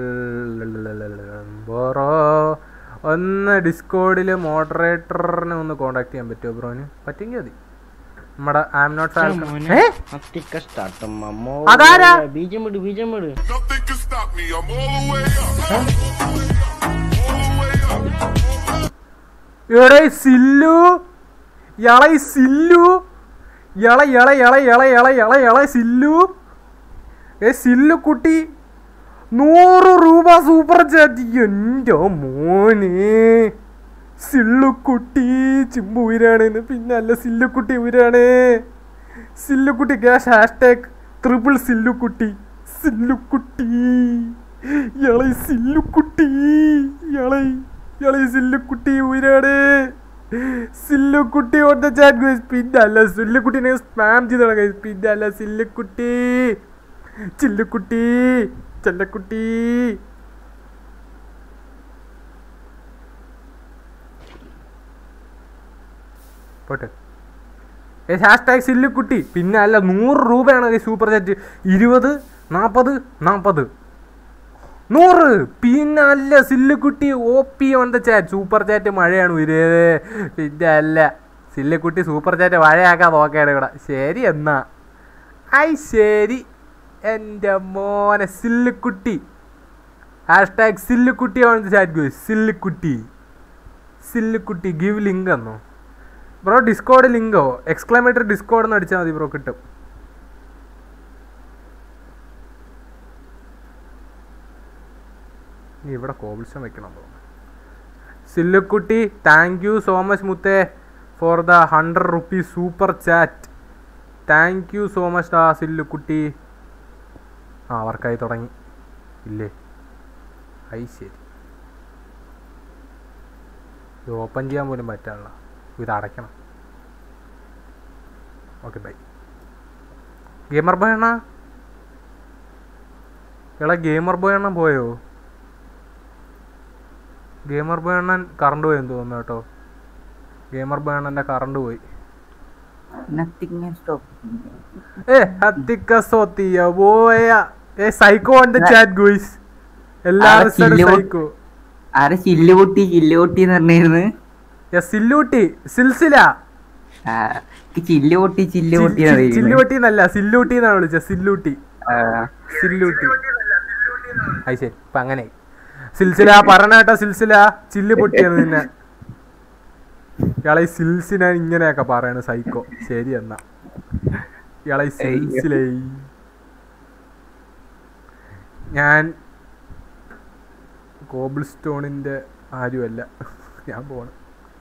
bro ഒന്ന് ഡിസ്കോഡിൽ മോഡറേറ്ററിനെ ഒന്ന് കോണ്ടാക്ട് ചെയ്യാൻ പറ്റുമോ ബ്രോന് പറ്റുമെങ്കിൽ മതി നമ്മുടെ ഐ എം നോട്ട് ഏ അത്തിക്കഷ്ടാട്ടം അതാരാ? ബീജം വിട് ബീജം വിട് Nothing can stop me. I'm all the way up. All the way up. എടേ സില്ലു ഇള സില്ലു ഇള ഇള ഇള ഇള ഇള ഇള ഇള സില്ലു ഏ സില്ലു കുട്ടി നൂറ് രൂപ സൂപ്പർ ചാറ്റ് എൻ്റെ മോനെ സില്ലുക്കുട്ടി ചിമ്പു ഉയരാണ് പിന്നെ അല്ല സില്ലുക്കുട്ടി ഉയരാണ് Sillukutti cash hashtag triple Sillukutti Sillukutti ഇളை സില്ലുക്കുട്ടി ഇളை ഇളை സില്ലുക്കുട്ടി ഉയരാണ് Sillukutti on the chat guys പിന്നെ അല്ല സില്ലുക്കുട്ടിനെ സ്പാം ചെയ്താണ് ഗൈസ് പിന്നെ അല്ല സില്ലുക്കുട്ടി ചില്ലുക്കുട്ടി ചെല്ലക്കുട്ടി പോട്ടെ ഹാഷ്ടാഗ് സില്ലുക്കുട്ടി പിന്നെ അല്ല നൂറ് രൂപയാണ് ഈ സൂപ്പർ ചാറ്റ് ഇരുപത് നാൽപ്പത് നാൽപ്പത് നൂറ് പിന്നെ അല്ല Sillukutti O P on the chat super chat മഴയാണ് ഉയരേ പിന്നെ അല്ല സില്ലുക്കുട്ടി സൂപ്പർ ചാറ്റ് മഴയാക്കാൻ നോക്കുകയാണ് ഇവിടെ ശരി എന്നാ ഐ ശരി എൻ്റെ മോനെ Sillukutti hashtag Sillukutti on the chat guys Sillukutti Sillukutti give link എന്നോ ബ്രോ ഡിസ്കോഡ് ലിങ്കോ എക്സ്ക്ലമേറ്റർ ഡിസ്കോഡ് എന്ന് അടിച്ചാൽ മതി ബ്രോ കിട്ടും ഇനി ഇവിടെ കോബിൾസ്റ്റോൺ വെക്കണം bro Sillukutti thank you so much മുത്തേ for the hundred rupees super chat thank you so much ഡാ സില്ലുക്കുട്ടി ആ വർക്കായി തുടങ്ങി ഇല്ലേ ഐ ശരി ഇത് ഓപ്പൺ ചെയ്യാൻ പോലും പറ്റാനുള്ള ഇത് അടയ്ക്കണം ഓക്കെ ബൈ ഗെയിമർ ബോയ് അണ്ണാ എടാ ഗെയിമർ ബോയ് അണ്ണൻ പോയോ ഗെയിമർ ബോയ് അണ്ണൻ കറണ്ട് പോയെന്ന് തോന്നുന്നു കേട്ടോ ഗെയിമർ ബോയ് അണ്ണൻ്റെ കറണ്ട് പോയി Nothing can stop me. ഏ ഹത്തിക്ക സോത്തിയ പോയ ഏ psycho on the chat guys എല്ലാവരും ചില്ല് പോ- സൈക്കോ ആരെ ചില്ല് പൊട്ടി ചില്ല് പൊട്ടി എന്ന് പറഞ്ഞിരുന്നു സില്ലൂട്ടി സിൽസില ആ, എനിക്ക് ചില്ല് പൊട്ടി ചില്ല് പൊട്ടി ചില്ലുവട്ടി എന്നല്ല സില്ലൂട്ടി എന്നാണ് വിളിച്ചത് സില്ലൂട്ടി സില്ലൂട്ടി അത് ശരി ഇപ്പൊ അങ്ങനെ സിൽസില പറഞ്ഞ കേട്ടോ സിൽസില ചില്ല് പൊട്ടിയത് നിന്നെ ഇയാളെ ഈ സിൽസിന ഇങ്ങനെയൊക്കെ പറയണ സൈക്കോ ശരി എന്നാ ഇയാളെ ഈ സിൽസിലേ ഞാൻ കോബിൾ സ്റ്റോണിന്റെ ആരുമല്ല ഞാൻ പോണ്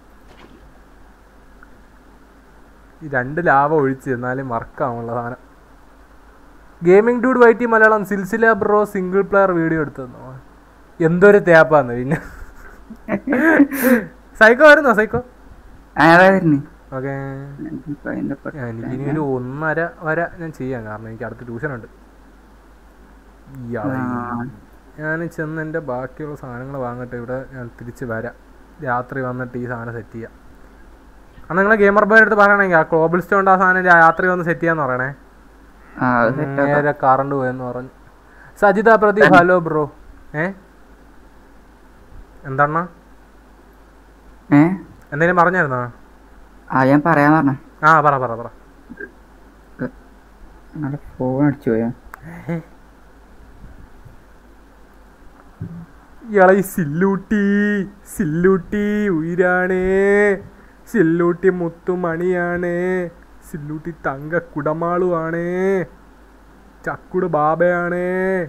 ഈ രണ്ട് ലാഭ ഒഴിച്ച് എന്നാലും വർക്കാവുള്ള സാധനം ഗെയിമിംഗ് ഡൂഡ് വൈറ്റി Malayalam Silsila bro single player video എടുത്തെന്നോ എന്തൊരു തേപ്പാന്ന് പിന്നെ സൈക്കോ വരുന്നോ സൈക്കോ ആരായിരുന്നു ഓക്കെ എനിക്കിനി ഒരു ഒന്നര വരെ ഞാൻ ചെയ്യാം കാരണം എനിക്ക് അടുത്ത ട്യൂഷൻ ഉണ്ട് ഇയാളെ ഞാൻ ചെന്ന് എൻ്റെ ബാക്കിയുള്ള സാധനങ്ങൾ വാങ്ങട്ടെ ഇവിടെ ഞാൻ തിരിച്ച് വരാം രാത്രി വന്നിട്ട് ഈ സാധനം സെറ്റ് ചെയ്യാം അന്ന് നിങ്ങൾ ഗെയിമർ ബോയുടെ അടുത്ത് പറയണമെങ്കിൽ ആ ക്ലോബിൾ സ്റ്റോൺ ആ സാധനം രാത്രി വന്ന് സെറ്റ് ചെയ്യാന്ന് പറയണേ നേരെ കറണ്ട് പോയെന്ന് പറഞ്ഞു സജിത പ്രദീപ് ഹലോ ബ്രോ ഏ എന്താണ് ഏ എന്തെങ്കിലും പറഞ്ഞായിരുന്നോ ആ ഞാൻ പറയാൻ പറഞ്ഞ ആ പറ പറ പറ നിങ്ങളുടെ ഫോൺ അടിച്ചു പോയോ ഇയാളെ ഈ സില്ലൂട്ടി സില്ലൂട്ടി ഉയരാണേ സില്ലൂട്ടി മുത്തുമണിയാണ് സില്ലൂട്ടി തങ്ക കുടമാളുവാണ് ചക്കുട് ബാബയാണ്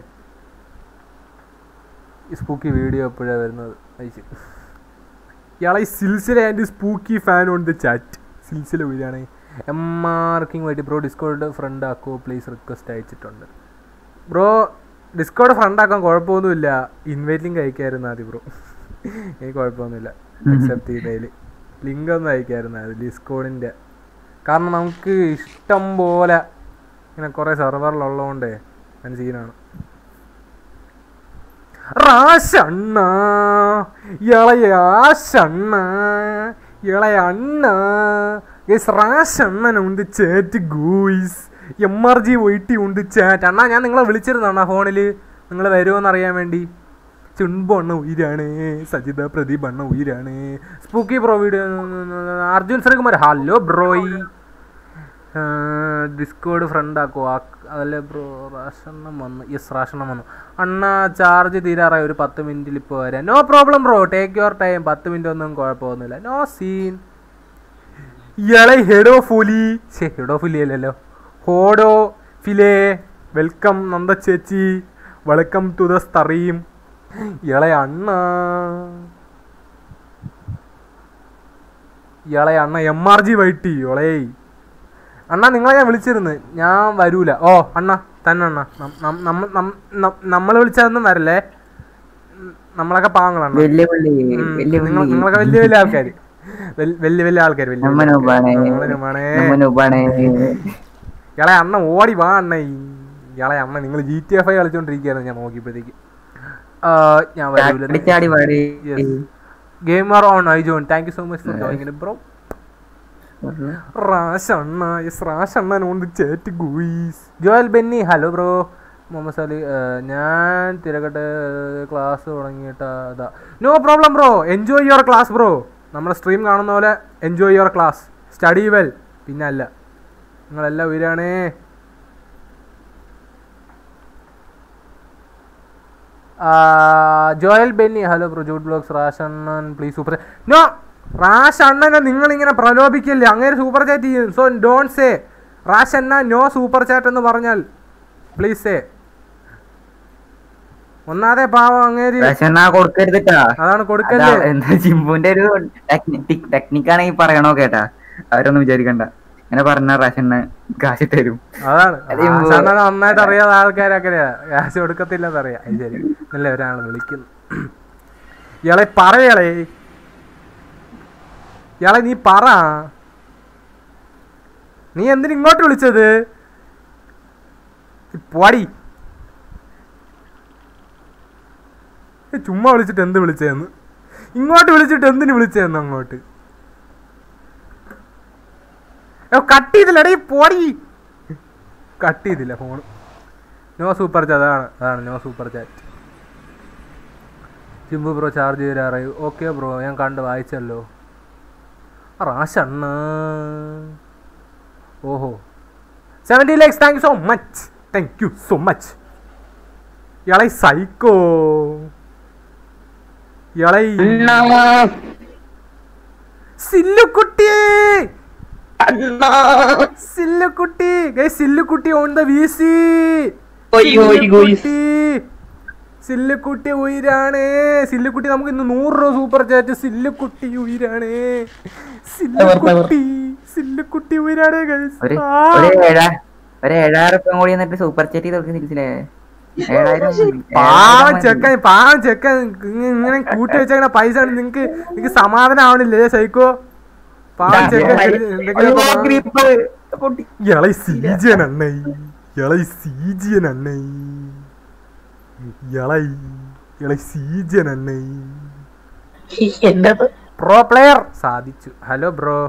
ഈ സ്പൂക്കി വീഡിയോ എപ്പോഴാണ് വരുന്നത് അയച്ചു ഇയാളെ ഈ Silsila and spooky fan on the chat Silsila ഉയരാണ് എം ആർക്കിങ് വേണ്ടി ബ്രോ ഡിസ്കോഡ് ഫ്രണ്ട് ആക്കോ പ്ലീസ് റിക്വസ്റ്റ് അയച്ചിട്ടുണ്ട് ബ്രോ ഡിസ്കോഡ് ഫ്രണ്ട് ആക്കാൻ കുഴപ്പമൊന്നുമില്ല ഇൻവൈറ്റ് ലിങ്ക് അയക്കായിരുന്നു ആദ്യം ബ്രോ എനിക്ക് കുഴപ്പമൊന്നുമില്ല അക്സെപ്റ്റ് ചെയ്തതിൽ ലിങ്ക് ഒന്ന് അയക്കായിരുന്നു അത് ഡിസ്കോഡിൻ്റെ കാരണം നമുക്ക് ഇഷ്ടം പോലെ ഇങ്ങനെ കുറേ സെർവറിലുള്ളതുകൊണ്ടേ ഞാൻ സീനാണ് റാശണ്ണ ഇളയ ആശണ്ണ ഇളയ അണ്ണ ഗൈസ് റാശണ്ണൻ ഉണ്ട് chat guys M R G ഒയിട്ടി ഉണ്ട് ചാറ്റ് അണ്ണാ ഞാൻ നിങ്ങളെ വിളിച്ചിരുന്നു അണ്ണാ ഫോണിൽ നിങ്ങൾ വരുമോന്ന് അറിയാൻ വേണ്ടി ചുൺബു അണ്ണ ഉയരാണ് സജിത പ്രദീപ് അണ്ണ ഉയരാണ് spooky bro video Arjun Sreekumar hello bro Discord friend ആക്കോ അതല്ലേ ബ്രോ റാഷണ്ണം വന്നു യെസ് റാഷണ്ണം വന്നു അണ്ണ ചാർജ് തീരാറായി ഒരു പത്ത് മിനിറ്റിൽ ഇപ്പോൾ വരാം no problem bro take your time പത്ത് മിനിറ്റ് ഒന്നും കുഴപ്പമൊന്നുമില്ല നോ സീൻ ഇയാളെ ഹെഡോ ഫുലി ഛേ ഹെഡോ ഫുലി അല്ലല്ലോ ഹോഡോ ഫിലേ വെൽക്കം നന്ദ ചേച്ചി വെൽക്കം ടു ദ സ്തറീം ഇയാളെ അണ്ണ ഇയാളെ അണ്ണ എം ആർ ജി വൈട്ടി ഇളേ അണ്ണ നിങ്ങളെ ഞാൻ വിളിച്ചിരുന്നു ഞാൻ വരൂല ഓ അണ്ണ തന്നെ അണ്ണ നമ്മൾ വിളിച്ചതൊന്നും വരല്ലേ ഉം, നമ്മളൊക്കെ പാവങ്ങളാണ് വലിയ പുള്ളി വലിയ നിങ്ങൾ പുള്ളി നിങ്ങളൊക്കെ വലിയ വലിയ ആൾക്കാർ വലിയ വലിയ ആൾക്കാർ വലിയ നമ്മ വലിയ നൂബാണ് ആൾക്കാര്. നമ്മള് നൂബാണ്. നമ്മ നൂബാണ് ഇയാളെ അണ്ണ ഓടി വാ അണ്ണ ഇയാളെ അണ്ണ നിങ്ങൾ ജി ടി എഫ് ഐ കളിച്ചോണ്ടിരിക്കുകയായിരുന്നു ഞാൻ നോക്കിയപ്പോഴത്തേക്ക് ആ, ഞാൻ വരൂല ചാടി പാടി gamer on I John thank you so much for joining bro റാഷണ്ണ യെസ് റാഷണ്ണൻ on the chat guys Joel Benny hello bro Muhammad Sali ഏഹ്, ഞാൻ തിരക്കട്ടെ ക്ലാസ് തുടങ്ങിയിട്ട് അതാ no problem bro enjoy your class bro നമ്മുടെ സ്ട്രീം കാണുന്ന പോലെ enjoy your class study well പിന്നെ അല്ല നിങ്ങളെല്ലാം ഉയരാണേ Joel Benny hello bro Jude blogs റാഷണ്ണൻ പ്ലീസ് സൂപ്പർ നോ റാഷ് അണ്ണനെ നിങ്ങൾ ഇങ്ങനെ പ്രലോഭിക്കില്ലേ അങ്ങനെ സൂപ്പർ ചാറ്റ് ചെയ്യും സോ ഡോൺ സേ റാഷ് അണ്ണ നോ സൂപ്പർ ചാറ്റ് എന്ന് പറഞ്ഞാൽ പ്ലീസ് സേ ഒന്നാതെ പാവം അങ്ങേര് റേഷനാ കൊടുക്കരുതിട്ടാ അതാണ് അതാ, കൊടുക്കല്ലേ എന്താ ജിമ്പുന്റെ ഒരു ടെക്നിക്കാണെങ്കിൽ പറയണോ കേട്ടാ അവരൊന്നും വിചാരിക്കണ്ട ഇങ്ങനെ പറഞ്ഞ റേഷന് കാശ് തരും അതാണ് അത് ഈ റാഷ് അണ്ണനെ നന്നായിട്ട് അറിയാത്ത ആൾക്കാരൊക്കെ ക്യാഷ് കൊടുക്കത്തില്ലെന്ന് അറിയാം അത് ശരി നല്ല ഒരാൾ വിളിക്കുന്നു ഇയാളെ പറയളേ ഇയാളെ നീ പറ നീ എന്തിനു ഇങ്ങോട്ട് വിളിച്ചത് ഈ പോടി ഏ, ചുമ്മാ വിളിച്ചിട്ട് എന്ത് വിളിച്ചതെന്ന് ഇങ്ങോട്ട് വിളിച്ചിട്ട് എന്തിനു വിളിച്ചതെന്ന് അങ്ങോട്ട് കട്ട് ചെയ്തില്ലടേ പോടി കട്ട് ചെയ്തില്ല ഫോൺ നോ സൂപ്പർ ചാറ്റ് അതാണ് അതാണ് no super chat Chimbu bro charge ചെയ്താറായി ഓക്കെ ബ്രോ ഞാൻ കണ്ട് വായിച്ചല്ലോ റാഷണ്ണ ഓഹോ seventy lakhs thank you so much thank you so much ഇയാളെ സൈക്കോ ഇയാളെ Sillukutti Sillukutti guys Sillukutti on the V C Sillukutti ഉയരാണ് സില്ലുക്കുട്ടി നമുക്ക് ഇന്ന് നൂറ് രൂപ സൂപ്പർ ചാറ്റ് സില്ലുക്കുട്ടി ഉയരാണ് സില്ലുക്കുട്ടി സില്ലുക്കുട്ടി ഉയരാണ് ഗൈസ് ഒരു ഒരു ഏഴാ ഒരു ഏഴായിരം റുപ്യ കൂടി എന്നിട്ട് സൂപ്പർ ചാറ്റ് ചെയ്ത് കൊടുക്കുന്ന തിരിച്ചില്ലേ ഏഴായിരം മതി. പാവം ഏഴായിരം മതി. ചെക്കൻ പാവം ചെക്കൻ ഇങ്ങ- ഇങ്ങനെ കൂട്ടി വെച്ചേക്കണ പൈസ നിങ്ങക്ക് നിങ്ങക്ക് സമാധാനം ആവണില്ലേ സൈക്കോ പാവം ചെക്കൻ എന്തെങ്കിലും അയ്യോ, ഒക്കെ വാ- ഗ്രിപ്പ് പൊട്ടി. ഇളை സീജിയൻ അണ്ണൈ ഇളை സീജിയൻ അണ്ണൈ ഇളை ഇളை സീജിയൻ അണ്ണൈ പ്രോ പ്ലെയർ സാധിച്ചു ഹലോ ബ്രോ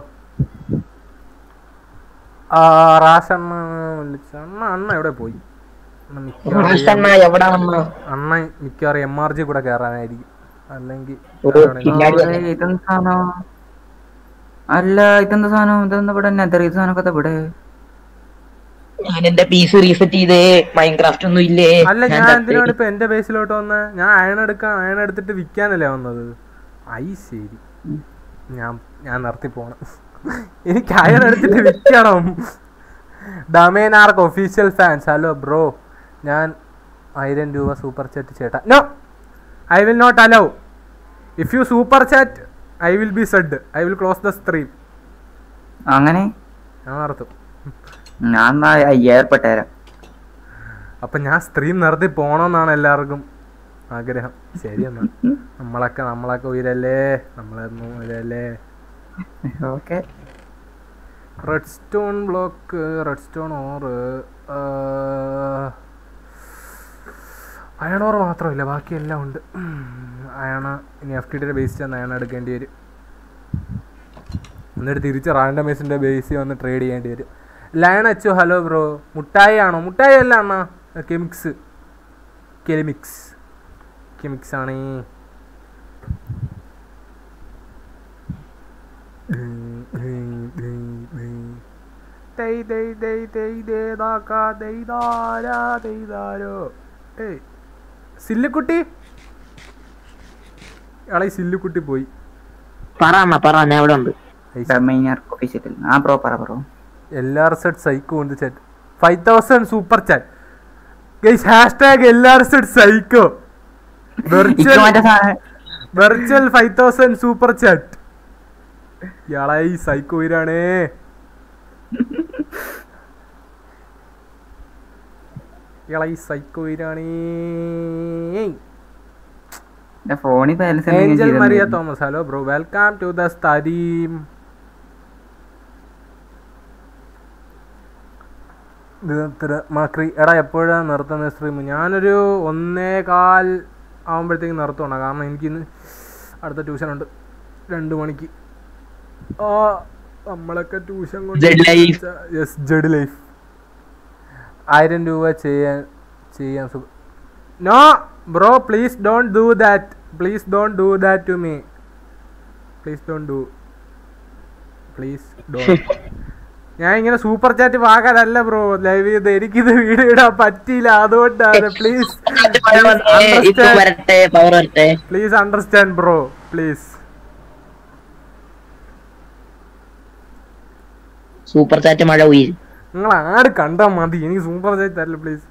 ആ റാഷണ്ണ വിളിച്ചു അണ്ണ അണ്ണ എവിടെ പോയി അണ്ണ മിക്കവാറും അണ്ണ മിക്കവാറും എം ആർ ജി കൂടെ കയറാനായിരിക്കും അല്ലെങ്കിൽ ആ, ഇതെന്ത് സാധനം അല്ല ഇതെന്താ സാധനം ഇതെന്താ ഇവിടെ നെതർ ഇത് സാധനമൊക്കെ ഇവിടെ ഞാൻ എന്റെ പീസ് റീസെറ്റ് ചെയ്തേ മൈൻക്രാഫ്റ്റ് ഒന്നും ഇല്ലേ അല്ല ഞാൻ ഞാൻ ചത്തേ. എന്തിനാണ് ഇപ്പൊ എന്റെ ബേസിലോട്ട് വന്ന ഞാൻ അയൺ എടുക്കാൻ അയൺ എടുത്തിട്ട് വിൽക്കാനല്ലേ വന്നത് ഐ ശരി ഞാൻ ഞാൻ നിർത്തി പോണം എനിക്ക് അയൺ എടുത്തിട്ട് വിൽക്കണം ഡമേനാർക്ക് ഒഫീഷ്യൽ ഫാൻസ് ഹലോ ബ്രോ ഞാൻ ആയിരം രൂപ സൂപ്പർ ചാറ്റ് ചേട്ടാ no I will not allow if you super chat I will be sad I will close the stream അങ്ങനെ ഞാൻ നടത്തും ഞാൻ എന്നാ അയ്യായിരപ്പെട്ടേരാം അപ്പൊ ഞാൻ സ്ട്രീം നിർത്തി പോണമെന്നാണ് എല്ലാവർക്കും ആഗ്രഹം ശരി എന്നാ നമ്മളൊക്കെ നമ്മളൊക്കെ ഉയരല്ലേ നമ്മളൊന്നും ഉയരല്ലേ okay redstone block redstone ore iron ore മാത്രമില്ല ബാക്കിയെല്ലാം ഉണ്ട് അയണ ഇനി എഫ് ടി ഡിയുടെ ബേസ് ചെന്ന് അയണ എടുക്കേണ്ടി വരും എന്നിട്ട് തിരിച്ച് റാൻഡമൈസിൻ്റെ ബേസിൽ വന്ന് ട്രേഡ് ചെയ്യേണ്ടി വരും ലയൺ അച്ചു ഹലോ ബ്രോ മുട്ടായി ആണോ മുട്ടായി അല്ല അണ്ണ കെമിക്സ് കെമിക്സ് കെമിക്സ് ആണേ ദൈ ദൈ ദൈ ദൈ ദേ ദാക്കാ ദൈ ദാരാ ദൈ ദാരോ ഏയ് സില്ലുക്കുട്ടി ഇയാളെ ഈ സില്ലുക്കുട്ടി പോയി പറ അമ്മ പറ ഞാൻ ഇവിടെ ഉണ്ട് ഒഫീഷ്യൽ ആ ബ്രോ പറ ബ്രോ എല്ലാർ സെറ്റ് സൈക്കോ ഉണ്ട് chat five thousand super chat guys hashtag എല്ലാർ സെറ്റ് സൈക്കോ ഇക്ക് വെർച്വൽ മറ്റേ സാധനം virtual five thousand super chat ഇയാളെ ഈ സൈക്കോ ഇരാണേ ഇയാളെ ഈ സൈക്കോ ഇരാണേ എന്റെ ഫോണിൽ balance Angel Maria Thomas hello bro welcome to the stream മാക്രി എടാ എപ്പോഴാണ് നിർത്തുന്ന സ്ട്രീം ഞാനൊരു ഒന്നേ കാൽ ആകുമ്പോഴത്തേക്ക് നിർത്തണം കാരണം എനിക്കിന്ന് അടുത്ത ട്യൂഷൻ ഉണ്ട് രണ്ട് മണിക്ക് ആ നമ്മളൊക്കെ tuition Jed life. Yes Jed life ആയിരം രൂപ ചെയ്യാൻ ചെയ്യാൻ സുഖ no bro please don't do that please don't do that to me please don't do please don't ഞാൻ ഇങ്ങനെ സൂപ്പർ ചാറ്റ് വാങ്ങാനല്ല ബ്രോ ലൈവ് ചെയ്ത് എനിക്കിത് വീഡിയോ ഇടാൻ പറ്റിയില്ല അതുകൊണ്ടാണ് പ്ലീസ് ഇപ്പൊ വരട്ടെ പവർ വരട്ടെ please understand bro please super chat മഴ ഉയിര് നിങ്ങൾ ആട് കണ്ടാ മതി എനിക്ക് സൂപ്പർ ചാറ്റ് തരില്ല പ്ലീസ്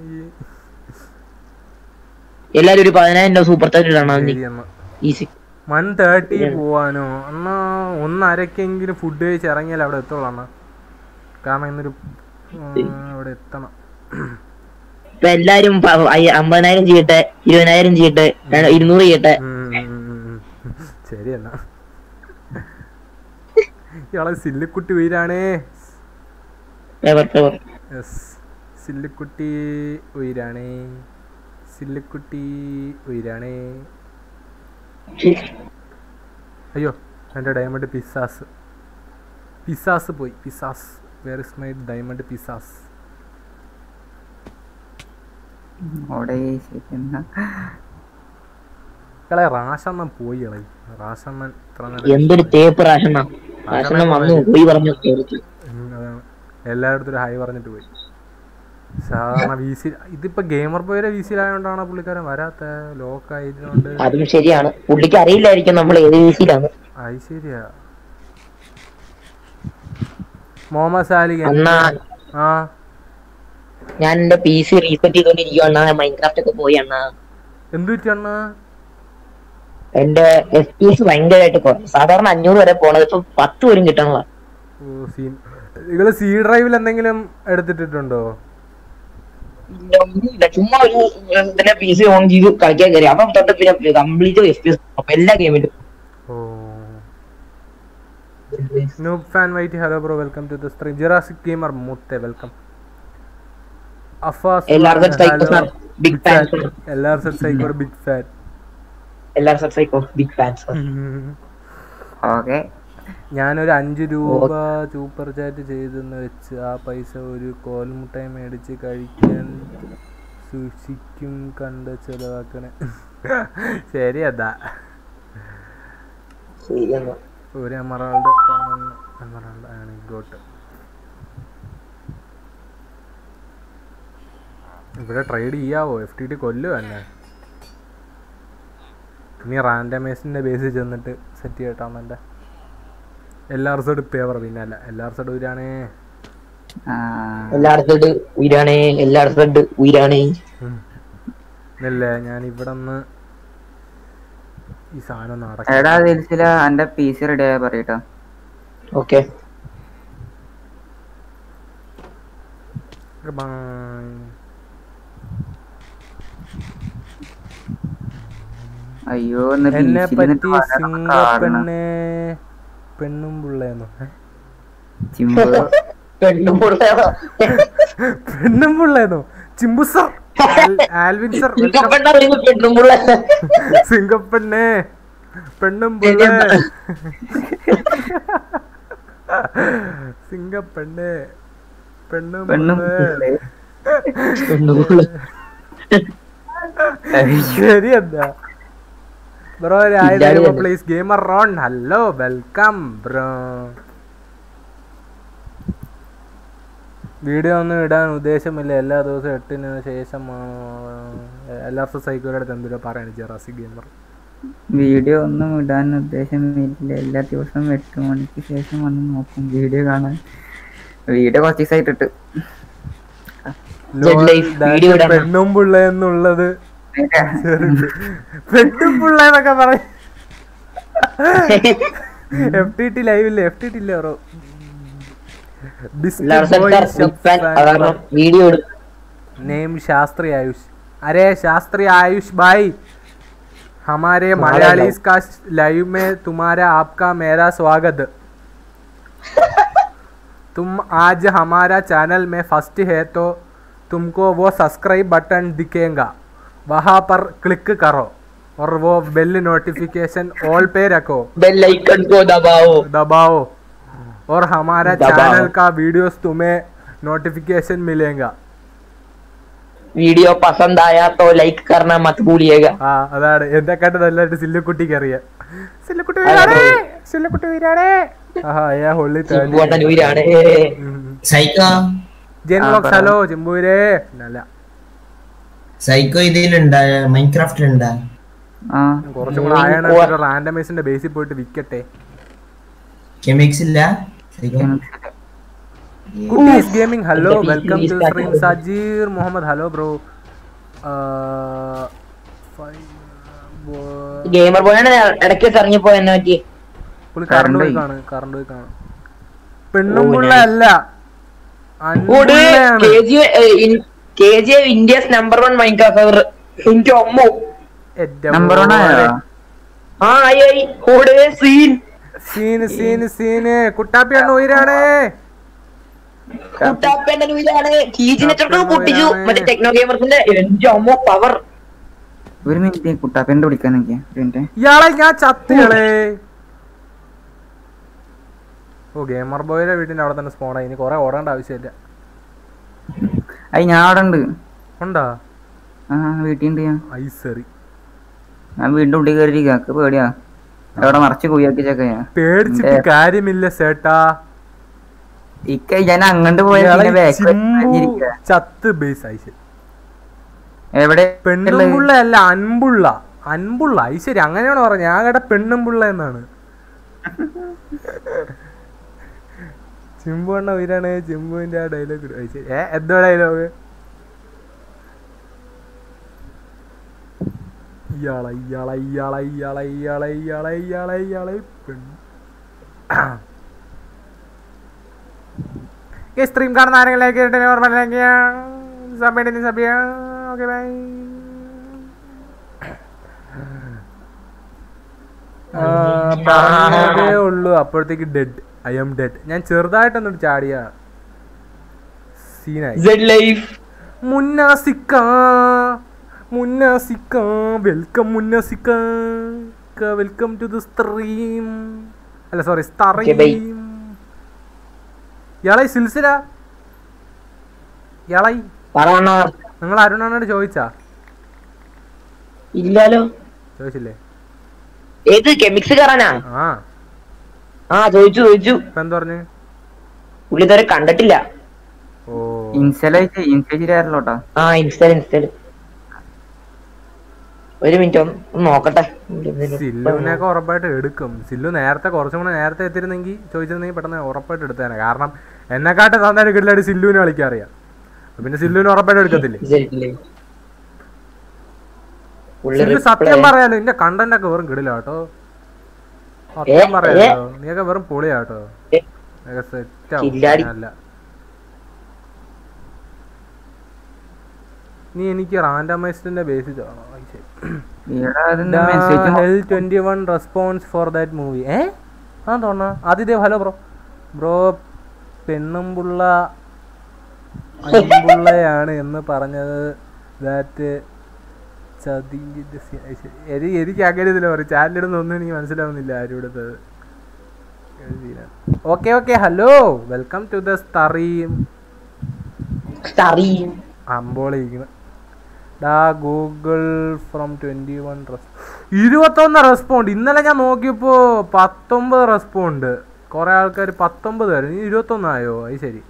എല്ലാരും ഒരു പതിനായിരം രൂപ സൂപ്പർ ചാറ്റ് ഇടണം ശരി എന്നാ ഈസി വൺ തേർട്ടി പോവാനോ എന്നാ ഒന്നരക്കെങ്കിലും ഫുഡ് കഴിച്ച് ഇറങ്ങിയാൽ അവിടെ എത്തുള്ളൂ അണ്ണാ കാരണം ഇന്നൊരു ആ, അവിടെ എത്തണം ഇപ്പൊ എല്ലാരും പ- അയ്യ- അമ്പതിനായിരം ചെയ്യട്ടെ ഇരുപതിനായിരം ചെയ്യട്ടെ രണ്ട്- ഇരുന്നൂറ് ചെയ്യട്ടെ ഉം, ഉം, ഉം, ഉം. ശരി എന്നാ ഇയാളെ സില്ലിക്കുട്ടി ഉയരാണേ പേപ്പർ പേപ്പർ യെസ് സില്ലിക്കുട്ടി ഉയരാണേ സില്ലിക്കുട്ടി ഉയരാണേ അയ്യോ എൻ്റെ ഡയമണ്ട് പിസാസ് പിസാസ് പോയി pieces where is my diamond pieces അവിടെ ശരിയെന്നാ ഇളെ റാഷണ്ണൻ പോയി ഇളയി റാഷണ്ണൻ ഇത്ര നേരം എന്തൊരു തേപ്പ് റാഷണ്ണ റാഷണ്ണ വന്നു പോയി പറഞ്ഞു കേറിച്ചു. ഉം, അതാണ് എല്ലായിടത്തും ഒരു ഹൈ പറഞ്ഞിട്ട് പോയി സാധാരണ വി സി ഇതിപ്പോ ഗെയിമർ പോയുടെ വി സിയിലായോണ്ടാണ് പുള്ളിക്കാരൻ വരാത്ത ലോക്ക് ആയതുകൊണ്ട് അതും ശരിയാണ് പുള്ളിക്ക് അറിയില്ലായിരിക്കും നമ്മൾ ഏത് വീസിലാണ് അത് ശരിയാ മുഹമ്മദ് സാലിക് അന്നാ ആ ഞാൻ എന്റെ പി സി റീസെറ്റ് ചെയ്തോണ്ടിരിക്കുവാണ് മൈൻക്രാഫ്റ്റ് ഒക്കെ പോയി അണ്ണാ എന്തു പറ്റിയണ്ണ എന്റെ എഫ് പി എസ് ഭയങ്കരമായിട്ട് കുറഞ്ഞു സാധാരണ അഞ്ഞൂറ് വരെ പോണത് ഇപ്പൊ പത്ത് പോലും കിട്ടണല്ലോ ഓ സീൻ നിങ്ങള് സി ഡ്രൈവിൽ എന്തെങ്കിലും എടുത്തിട്ടുണ്ടോ ഒന്നുമില്ല ചുമ്മാ ഒരു ഇതിനെ പി സി ഓൺ ചെയ്ത് കളിക്കാൻ കയറി അപ്പം തൊട്ട് പിന്നെ കംപ്ലീറ്റ് എഫ് പി എസ് അപ്പൊ എല്ലാ ഗെയിമിലും ഓ noob fan white hello bro welcome to the stream Jurassic gamer മുത്തെ വെൽക്കം അഫാസ് എല്ലാവർക്കും psychos ആണ്. Big fans. എല്ലാവർക്കും സൈക്കോ ബിഗ് ഫാൻ എല്ലാവരും സബ്സ്ക്രൈബോ ബിഗ് ഫാൻസ് ഓക്കെ ഞാനൊരു അഞ്ച് രൂപ സൂപ്പർ ചാറ്റ് ചെയ്തെന്ന് വെച്ച് ആ പൈസ ഒരു കോൽമുട്ടായി മേടിച്ച് കഴിക്കാൻ സൂക്ഷിക്കും കണ്ട് ചെലവാക്കണേ ശരി അതാ ഒരു എമറാൾഡ് എമറാൾഡ് ആണ് ഗോട്ട് ഇവിടെ ട്രേഡ് ചെയ്യാവോ എഫ് ടി ടി കൊല്ലുക തന്നെ ഇനി റാൻഡമേസിന്റെ ബേസിൽ ചെന്നിട്ട് സെറ്റ് ചെയ്യട്ടാണ് എൻ്റെ എല്ലാ റിസോർട്ട് പേവർ പിന്നെ അല്ല എല്ലാ റിസോർട്ട് വരികയാണേ ആ എല്ലായിടത്തോട്ട് ഉയരാണേ എല്ലായിടത്തോട്ട് ഉയരാണേ ഇല്ലേ ഞാൻ ഇവിടെ നിന്ന് ഈ സാധനം നടക്കും എടാ ദിൽസില എന്റെ പി സി റെഡി ആയ പറയട്ടോ ഓക്കെ അയ്യോ ഒന്ന് എന്നെ PC ൽ പറ്റി നിന്നിട്ട് വരണം കാണണം. സിംഗപ്പെണ്ണെ പെണ്ണും പിള്ളേന്നോ ഏ? ചിമ്പ് പെണ്ണും പിള്ളേരോ പെണ്ണും പിള്ളേന്നോ ചിമ്പു സർ ആൽ- ആൽവിൻ സർ ചിക്കപ്പെണ്ണ പറയുമ്പോ പെണ്ണും പിള്ളേർ സിംഗപ്പെണ്ണെ പെണ്ണും പിള്ളേ സിംഗപ്പെണ്ണെ പെണ്ണും പെണ്ണും പിള്ളേ പെണ്ണും പിള്ളേർ ശരി എന്താ ബ്രോ ഇല്ലാതെ തന്നെ. Please gamer Ron hello welcome bro video ഒന്നും ഇടാൻ ഉദ്ദേശമില്ല എല്ലാ ദിവസവും എട്ടിന് ശേഷം എല്ലാ ദിവസവും സൈക്കോയുടെ അടുത്ത് എന്തെങ്കിലും പറയണം ജെറാസി ഗെയിമർ വീഡിയോ ഒന്നും ഇടാൻ ഉദ്ദേശമില്ല എല്ലാ ദിവസവും എട്ട് മണിക്ക് ശേഷം വന്ന് നോക്കും വീഡിയോ കാണാൻ വീഡിയോ കുറച്ച് ദിവസമായിട്ട് ഇട്ട് Dead life, video ഇടണം. പെണ്ണും പിള്ള എന്നുള്ളത് ചെറുത്. പെണ്ണും പിള്ള എന്നൊക്കെ പറയും എഫ് ടി ടി ലൈവില്ലേ എഫ് ടി ടി ഇല്ലേ ബ്രോ കാരണം വീഡിയോ എടുക്കും नेम शास्त्री आयुष अरे शास्त्री आयुष भाई हमारे मलयालीस का लाइव में तुम्हारा आपका मेरा स्वागत तुम आज हमारा चैनल में फर्स्ट है तो तुमको वो सब्सक्राइब बटन दिखेगा वहाँ पर क्लिक करो और वो बेल नोटिफिकेशन ऑल पे रखो बेल आइकन को दबाओ दबाओ और हमारा दबाओ। चैनल का वीडियोस तुम्हें नोटिफिकेशन मिलेगा വീഡിയോ പസന്ത് ആയാ तो लाइक करना मत भूलिएगा ആ അതാണ് എന്തൊക്കെയായിട്ട് നല്ലതായിട്ട് സില്ലുക്കുട്ടിക്ക് അറിയാം സില്ലുക്കുട്ടി വീരാടേ സില്ലുക്കുട്ടി വീരാടേ ആഹാ അയ്യാ ഹൊള്ളി ചിമ്പുവണ്ണൻ ഉയരാണ് സൈക്കോ ജെൻലോക്സ് ഹലോ ചിമ്പൂരേ നല്ല സൈക്കോ ഇതിലുണ്ടാ മൈൻക്രാഫ്റ്റിലുണ്ടാ ആ കുറച്ചും കൂടെ ആയാണ് റാൻഡമൈസിന്റെ ബേസിൽ പോയിട്ട് വിക്കട്ടെ കെമിക്സ് ഇല്ല സൈക്കോ കുട്ടീസ് ഗെയിമിംഗ് ഹലോ എന്റെ welcome PC to restart stream ചെയ്തു. Sajeer Muhammad hello bro gamer ബോയാണ് ഇടയ്ക്ക് വെച്ച് ഇറങ്ങിപ്പോ എന്നെ പറ്റി പുള്ളി കറണ്ട് പോയി കറണ്ട് കാണും കറണ്ട് പോയി കാണും പെണ്ണും പിള്ള അല്ല K G K G India's number one Minecraft server എനിക്ക് അമ്മോ നമ്പർ വൺ ആയോ ആ ആയി ആയി ഓടേ scene scene scene scene Kuttappi അണ്ണ ഉയരാണേ കുട്ടാപ്പേന്റെ വീടാണ് കീജിനെറ്റൊക്കെ പൊട്ടിച്ചു മറ്റേ ടെക്നോ ഗെയിമർസിന്റെ എന്റെ അമ്മോ പവർ ഒരു മിനിറ്റ് കുട്ടാപ്പേന്റെ വിളിക്കാൻ നിൽക്കുക ഒരു മിനിറ്റ് ഇയാളെ ഞാൻ ചത്തിയാളെ ഓ ഗെയിമർ ബോയുടെ വീടിന്റെ അവിടെ തന്നെ സ്പോണായി ഇനി കുറെ ഓടേണ്ട ആവശ്യമില്ല അയ് ഞാൻ അവിടെ ഉണ്ട് ഉണ്ടോ ആ വീട്ടിൽ ഉണ്ട് ഞാൻ ഐസറി ഞാൻ വീണ്ടും ഉള്ളിൽ കയറിയിരിക്കുക എനിക്ക് പേടിയാ അവിടെ മറച്ച് കുയ്യാക്കി ചക്ക ഞാൻ പേടിച്ചിട്ട് കാര്യമില്ല ചേട്ടാ ഇക്ക ഞാൻ അങ്ങോട്ട് പോയ ഇയാളെ പിന്നെ back ചിമ്പു വന്നിരിക്കുക. ചത്ത് ബേസ് ഐശ്വര്യ എവിടെ പെണ്ണും പുള്ള അല്ല അൻപുള്ള അൻപുള്ള ഐശ്വര്യ അങ്ങനെയാണ് പറഞ്ഞത് ഞാൻ കേട്ട പെണ്ണും പുള്ള എന്നാണ് ചിമ്പു എണ്ണ ഉയരാണ് ചിമ്പുവിന്റെ ആ ഡയലോഗ് ഐശ്വര്യ ഏ എന്തോ ഡയലോഗ് ഇയാളെ ഇയാളെ ഇയാളെ ഇയാളെ ഇയാളെ ഇയാളെ ഇയാളെ ഇയാളെ പെണ്ണ് ഈ സ്ട്രീം കാണുന്ന ആരെങ്കിലേക്ക് ഓർമ്മയിലേക്ക് സബ്മിറ്റിന് സഭ്യ ഓക്കെ ബൈ പറഞ്ഞതേ ഉള്ളൂ അപ്പോഴത്തേക്ക് ഡെഡ് ഐ എം ഡെഡ് ഞാൻ ചെറുതായിട്ടൊന്നും ചാടിയ സീനായി സെഡ് ലൈഫ് മുന്നാസിക്ക മുന്നാസിക്ക വെൽക്കം മുന്നാസിക്ക വെൽക്കം ടു ദ സ്ട്രീം അല്ല സോറി Okay, bye. സ്ട്രീം ഇയാളെ സിൽസില ഇയാളെ പറയണ നിങ്ങൾ അരുണാനോട് ചോദിച്ചാ ഇല്ലാലോ ചോദിച്ചില്ലേ ഏത് കെമിക്സ് കയറാനാ ആ ആ ചോദിച്ചു ചോദിച്ചു ഇപ്പൊ എന്ത് പറഞ്ഞു പുള്ളി ഇതുവരെ കണ്ടിട്ടില്ല ഓ ഇൻസ്റ്റലായിട്ട് ഇൻസ്റ്റ ചേരലോട്ടോ ആ ഇൻസ്റ്റൽ ഇൻസ്റ്റൽ ഒരു മിനിറ്റ് ഒന്ന് ഒന്ന് നോക്കട്ടെ സില്ലുവിനെയൊക്കെ ഉറപ്പായിട്ട് എടുക്കും സില്ലു നേരത്തെ കുറച്ചും കൂടെ നേരത്തെ എത്തിയിരുന്നെങ്കിൽ ചോദിച്ചിരുന്നെങ്കിൽ പെട്ടെന്ന് ഉറപ്പായിട്ട് എടുത്തേനെ കാരണം എന്നെക്കാട്ട് നന്നായിട്ട് കിട്ടില്ലായിട്ട് സില്ലുവിനെ കളിക്കാൻ അറിയാം അപ്പൊ പിന്നെ സില്ലുവിനെ ഉറപ്പായിട്ട് എടുക്കത്തില്ലേ ശരിയല്ലേ? പുള്ളി സില്ലു reply- സത്യം പറയാലോ നിന്റെ കണ്ടന്റ് ഒക്കെ വെറും കിടില കേട്ടോ സത്യം ഏ, പറയാലോ നീയൊക്കെ വെറും പൊളിയാ കേട്ടോ ഏ. സെറ്റ് കില്ലാടി. അല്ല നീ എനിക്ക് റാൻഡമൈസ്ഡിന്റെ ബേസിസ് ആണോ അത് ശരി. ഇവിടെ അതിന്റെ message hell twenty one response for that movie ഏ ആ തോന്നാ ആദിദേവ് ഹലോ ബ്രോ ബ്രോ പെണ്ണുംപുള്ള അൻപുള്ളയാണ് എന്ന് പറഞ്ഞത് ദാറ്റ് ചതിന്റെ സി- അത് ശരി. എനി- എനിക്ക് അങ്ങനെ ഇതില്ല പറയും ചാനലിടുന്ന ഒന്നും എനിക്ക് മനസ്സിലാവുന്നില്ല ആരും ഇവിടുത്തത് okay okay hello welcome to the stream അറിയും അമ്പോളിരിക്കുന്നു ഡാ ഗൂഗിൾ ഫ്രം ട്വന്റി വൺ റെസ് ഇരുപത്തൊന്ന് റെസ്പോണ്ട് ഇന്നലെ ഞാൻ നോക്കിയപ്പോ പത്തൊമ്പത് റെസ്പോണ്ട് കുറെ ആൾക്കാർ പത്തൊമ്പത് പേര് നീ ഇരുപത്തൊന്നായോ അത് ശരി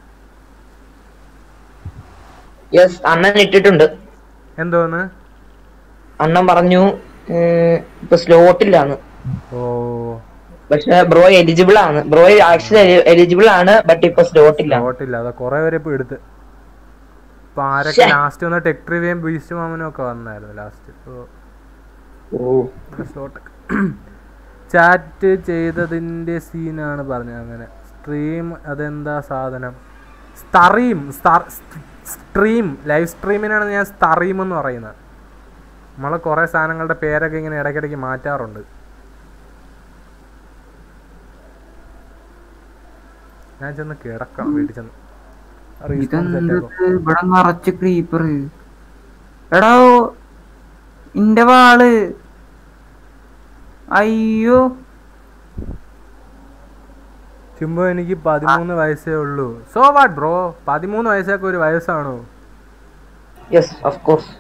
യെസ് അണ്ണൻ ഇട്ടിട്ടുണ്ട് എന്തോന്ന് അണ്ണൻ പറഞ്ഞു ഉം, ഇപ്പൊ സ്ലോട്ടിലാണ് ഓ പക്ഷെ ബ്രോ എലിജിബിൾ ആണ് ബ്രോ ആക്ച്വലി എലിജിബിൾ ആണ് ബട്ട് ഇപ്പൊ സ്ലോട്ടില്ല നോട്ടില്ല അതാ കുറെ പേരെ ഇപ്പൊ എടുത്ത് ഇപ്പൊ ആരൊക്കെ ലാസ്റ്റ് വന്ന ടെക് ട്രിവിയും ബീസ്റ്റ് മാമനും ഒക്കെ വന്നായിരുന്നു ലാസ്റ്റ് ഇപ്പൊ ഓ സ്ലോട്ടൊക്കെ ചാറ്റ് ചെയ്തതിന്റെ സീനാണ് പറഞ്ഞത് അങ്ങനെ സ്ട്രീം അതെന്താ സാധനം സ്തറീം സ്ട്രീം ലൈവ് സ്ട്രീമിനാണ് ഞാൻ സ്തറീം എന്ന് പറയുന്നത് നമ്മൾ കുറേ സാധനങ്ങളുടെ പേരൊക്കെ ഇങ്ങനെ ഇടയ്ക്കിടയ്ക്ക് മാറ്റാറുണ്ട് ഞാൻ ചെന്ന് കിടക്കണം വീട്ടിൽ ചെന്ന് Respawn set ആക്കും. ഇതെന്ത് ഇവിടെ നിറച്ച് ക്രീപ്പർ എടാ ഇന്റെ വാള് അയ്യോ ചുമ്പോ എനിക്ക് പതിമൂന്ന് വയസ്സേ ഉള്ളൂ സോ വാട്ട് ബ്രോ പതിമൂന്ന് വയസ്സൊക്കെ ഒരു വയസ്സാണോ yes of course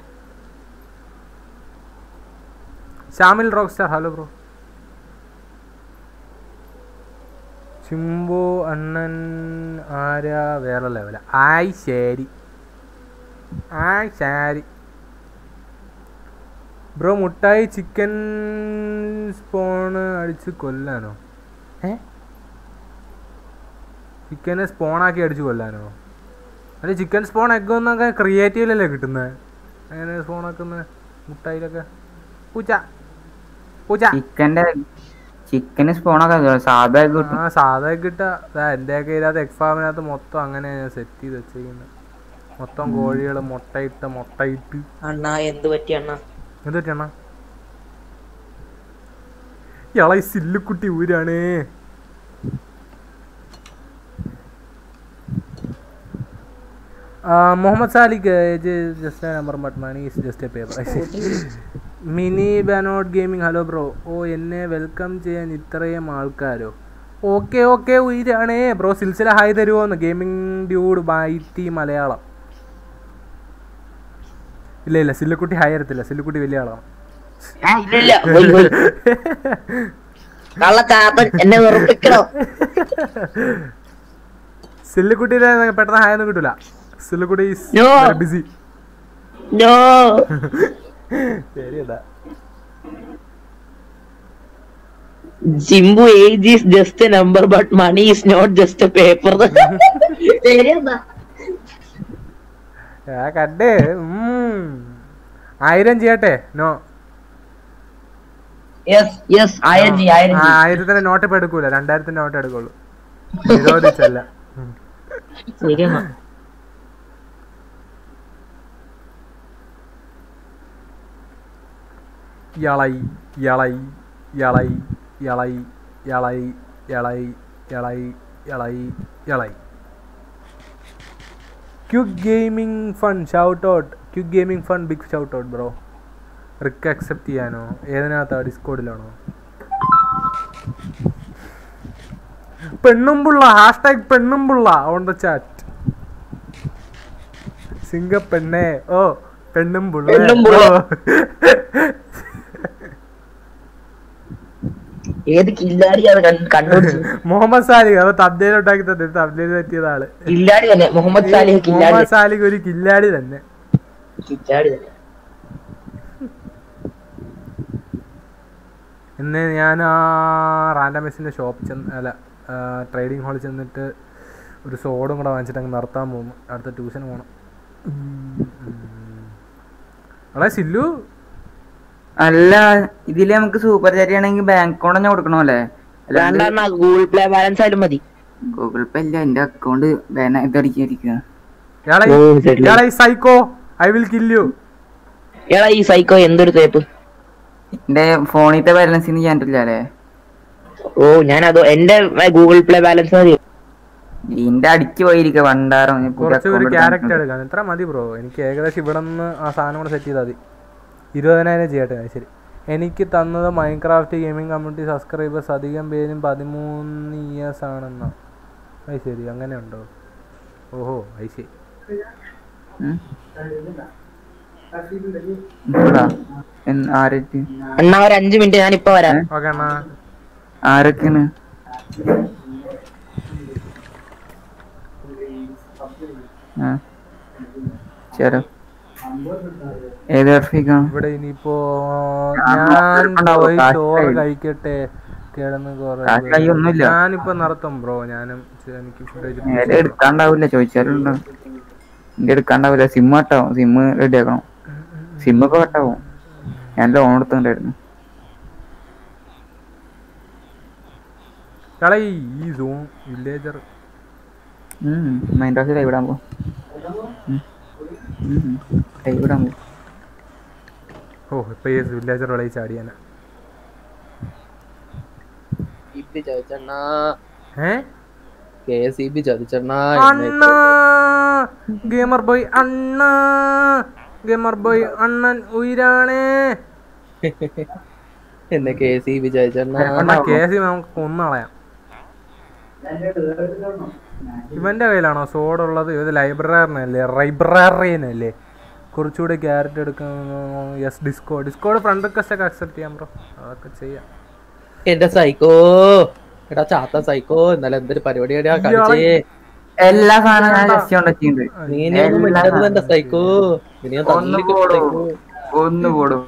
Shamil rock star hello bro Chimbu അണ്ണൻ ആരാ വേറെ ലെവല ആയ് ശരി ആയ് ശരി ബ്രോ മുട്ടായി ചിക്കൻ സ്പോണ് അടിച്ച് കൊല്ലാനോ ഏ ചിക്കനെ സ്പോണാക്കി അടിച്ച് കൊല്ലാനോ അല്ല ചിക്കൻ സ്പോൺ എഗ് ഒന്നൊക്കെ ക്രിയേറ്റീവിലല്ലേ കിട്ടുന്നത് അങ്ങനെ സ്പോണാക്കുന്നത് മുട്ടായിലൊക്കെ പൂച്ച പൂച്ച ചിക്കന്റെ ചിക്കന് സ്പോണൊക്കെ സാധാ കിട്ടും ആ സാധാ കിട്ട എൻ്റെ ഒക്കെ ഇതിനകത്ത് എഗ് ഫാമിനകത്ത് മൊത്തം അങ്ങനെ ഞാൻ സെറ്റ് ചെയ്ത് വെച്ചേക്കുന്നത് മൊത്തം കോഴികൾ മുട്ടയിട്ട് മുട്ടയിട്ട് അണ്ണാ എന്ത് പറ്റി അണ്ണാ എന്ത് പറ്റണ ഇള ഈ സില്ലുക്കുട്ടി ഊരാണ് Muhammad Salik just number but money is just a paper mini ബാനോട്ട് ഗെയിമിംഗ് ഹലോ ബ്രോ ഓ എന്നെ വെൽക്കം ചെയ്യാൻ ഇത്രയും ആൾക്കാരോ ഓക്കെ ഓക്കെ ഉയരാണേ ബ്രോ സിൽസില ഹായ് തരുമോന്ന് ഗെയിമിംഗ് ഡ്യൂഡ് ബൈറ്റി മലയാളം ഇല്ല ഇല്ല സില്ലുക്കുട്ടി ഹായ് തരത്തില്ല സില്ലുക്കുട്ടി വലിയ ആളാണ് ആ, ഇല്ല ഇല്ല പോയി പോയി കള്ളക്കാപ്പൻ എന്നെ വെറുപ്പിക്കണോ സില്ലുക്കുട്ടിയുടെ പെട്ടെന്ന് ഹായ് ഒന്നും കിട്ടൂല സില്ലുക്കുട്ടി No. ബിസി നോ ശരി അതാ Jimbu age is just a number but money is not just a paper ആ കണ്ടേ ഉം. ആയിരം ചെയ്യട്ടെ നോ യെസ് യെസ് ആയിരം ജി ആയിരം ആ, ജി ആയിരത്തിന്റെ നോട്ട് ഇപ്പൊ എടുക്കൂല രണ്ടായിരത്തിന്റെ നോട്ട് എടുക്കുള്ളൂ നിരോധിച്ചല്ല ഉം. ശരിയെന്നാ ഇളൈ ഇളൈ ഇളൈ ഇളൈ ഇളൈ ഇളൈ ഇളൈ ഇളൈ ഇളൈ quick gaming fun shout out quick gaming fun big shout out bro റിക്ക് അക്സെപ്റ്റ് ചെയ്യാനോ ഏതിനകത്താ ഡിസ്കോഡിലാണോ പെണ്ണുംപുള്ള ഹാഷ്ടാഗ് പെണ്ണുംപുള്ള ഓൺ ദ ചാറ്റ് സിംഗ പെണ്ണേ ഓ പെണ്ണുംപുള്ള പെണ്ണുംപുള്ള. ഓ. ഏത് കില്ലാടി അത് കണ്ടുപിടിച്ചു മുഹമ്മദ് സാലിഹ് അവ തബ്ദയിൽ ഉണ്ടാക്കി തന്നെ തബ്ദയിൽ തെറ്റിയത് ആള് കില്ലാടി തന്നെ മുഹമ്മദ് സാലിഹ് കില്ലാടി മുഹമ്മദ് സാലിഹ് ഒരു കില്ലാടി തന്നെ കില്ലാടി തന്നെ ഇന്ന് ഞാൻ ആ റാൻഡമസിന്റെ ഷോപ്പിൽ ചെന്ന് അല്ല ട്രേഡിംഗ് ഹാളിൽ ചെന്നിട്ട് ഒരു സോഡും കൂടെ വാങ്ങിച്ചിട്ട് അങ്ങ് നിർത്താൻ പോകുന്നു അടുത്ത ട്യൂഷൻ പോകണം അളെ സില്ലു അല്ല ഇതില് നമുക്ക് സൂപ്പർ ചാറ്റ് ആണെങ്കിൽ ബാങ്ക് അക്കൗണ്ട് തന്നെ കൊടുക്കണമല്ലേ വേണ്ട ഗൂഗിൾ പ്ലേ ബാലൻസ് ആയാലും മതി ഗൂഗിൾ പേ അല്ല എന്റെ അക്കൗണ്ട് ബാൻ ഇതടിക്കാതിരിക്കുക ഇയാളെ ഓ, ശരി. ഇയാളെ സൈക്കോ ഐ വിൽ കില്ല് എടാ ഈ സൈക്കോ എന്തൊരു തേപ്പ് എന്റെ ഫോണിലത്തെ ബാലൻസിന് ചെയ്യാൻ പറ്റില്ല അല്ലേ ഓ ഞാൻ അതോ എന്റെ ഗൂഗിൾ പ്ലേ ബാലൻസ് മതി ഇതിന്റെ അടിച്ചു പോയിരിക്ക വണ്ടാരം ഞാൻ പുതിയ കുറച്ച് ഒരു account ക്യാരക്ടർ എടുക്കാൻ എടുക്കാം എത്ര മതി ബ്രോ എനിക്ക് ഏകദേശം ഇവിടെ നിന്ന് ആ സാധനം കൂടെ സെറ്റ് ചെയ്താൽ മതി ഇരുപതിനായിരം ചെയ്യട്ടെ ആ, ശരി എനിക്ക് തന്നത് മൈൻക്രാഫ്റ്റ് ഗെയിമിംഗ് കമ്മ്യൂണിറ്റി സബ്സ്ക്രൈബേഴ്സ് അധികം പേരും പതിമൂന്ന് ഇയേഴ്സ് ആണെന്നാ അത് ശരി അങ്ങനെ ഉണ്ടോ ഓഹോ അത് ശരി ഉം. ഇപ്പോഴാ? എന്ന് ആരൊക്കെ എന്നാ ഒരു അഞ്ചു മിനിറ്റ് ഞാൻ ഇപ്പൊ വരാം ഓക്കെ അണ്ണാ ആരൊക്കെയാണ് ആ ചേരോ ഏത് വർഷിക്കാം ഇവിടെ ഇനിയിപ്പോ ആ, ഞാൻ ഉണ്ടാവും, പോയി കാശ് ചോറ് കയ്യിൽ. കഴിക്കട്ടെ കിടന്ന് കുറെ കാശ് കയ്യിൽ ഒന്നുമില്ല. ഞാനിപ്പോ നടത്തും ബ്രോ ഞാനും ചെ- എനിക്ക് ഫുഡ് നേരെ എടുക്കാണ്ടാവില്ല ചോദിച്ചാലുണ്ടോ എന്റെ എടുക്കാണ്ടാവില്ല സിം കട്ടാവും സിം റെഡി ആക്കണം സിം ഒക്കെ കട്ടാവും ഞാൻ ലോൺ എടുത്തിട്ടുണ്ടായിരുന്നു കളി ഈ zone villager Minecraft live ഇടാൻ പോ ലൈവ് ഇടാൻ പോ ഓ ഇപ്പൊ ഈ വില്ലേജർ വിളയിൽ ചാടിയാനാ ചതിച്ചണ്ണാ ഏ കെ എസ് ഇ ബി ചതിച്ചണ്ണാ അണ്ണ ഗെയിമർ ബോയ് അണ്ണ ഗെയിമർ ബോയ് അണ്ണൻ ഉയരാണേ എന്നെ കെ എസ് ഇ ബി ചതിച്ചണ്ണാ അണ്ണ കേസി നമുക്ക് കൊന്നളയാം ഇവന്റെ കയ്യിലാണോ സോഡ് ഉള്ളത് ഇത് ലൈബ്രറിനല്ലേ ലൈബ്രറിയനല്ലേ കുറച്ചുകൂടി ക്യാരറ്റ് എടുക്കാൻ yes disco Discord friend request ഒക്കെ അക്സെപ്റ്റ് ചെയ്യാം ബ്രോ അതൊക്കെ ചെയ്യാം എന്റെ സൈക്കോ എടാ ചാത്ത സൈക്കോ ഇന്നലെ എന്തൊരു പരിപാടിയാ ഇയാളെ- കളിച്ചേ എല്ലാ സാധനവും ഞാൻ ജസ്റ്റ് കൊണ്ടുവച്ചിട്ടുണ്ട് നീ ഇനി ഒന്നും മിണ്ടരുത് എന്റെ സൈക്കോ ഇനി ഞാൻ ഒന്ന് തല്ലിക്കും പോടും സൈക്കോ ഒന്ന് പോടും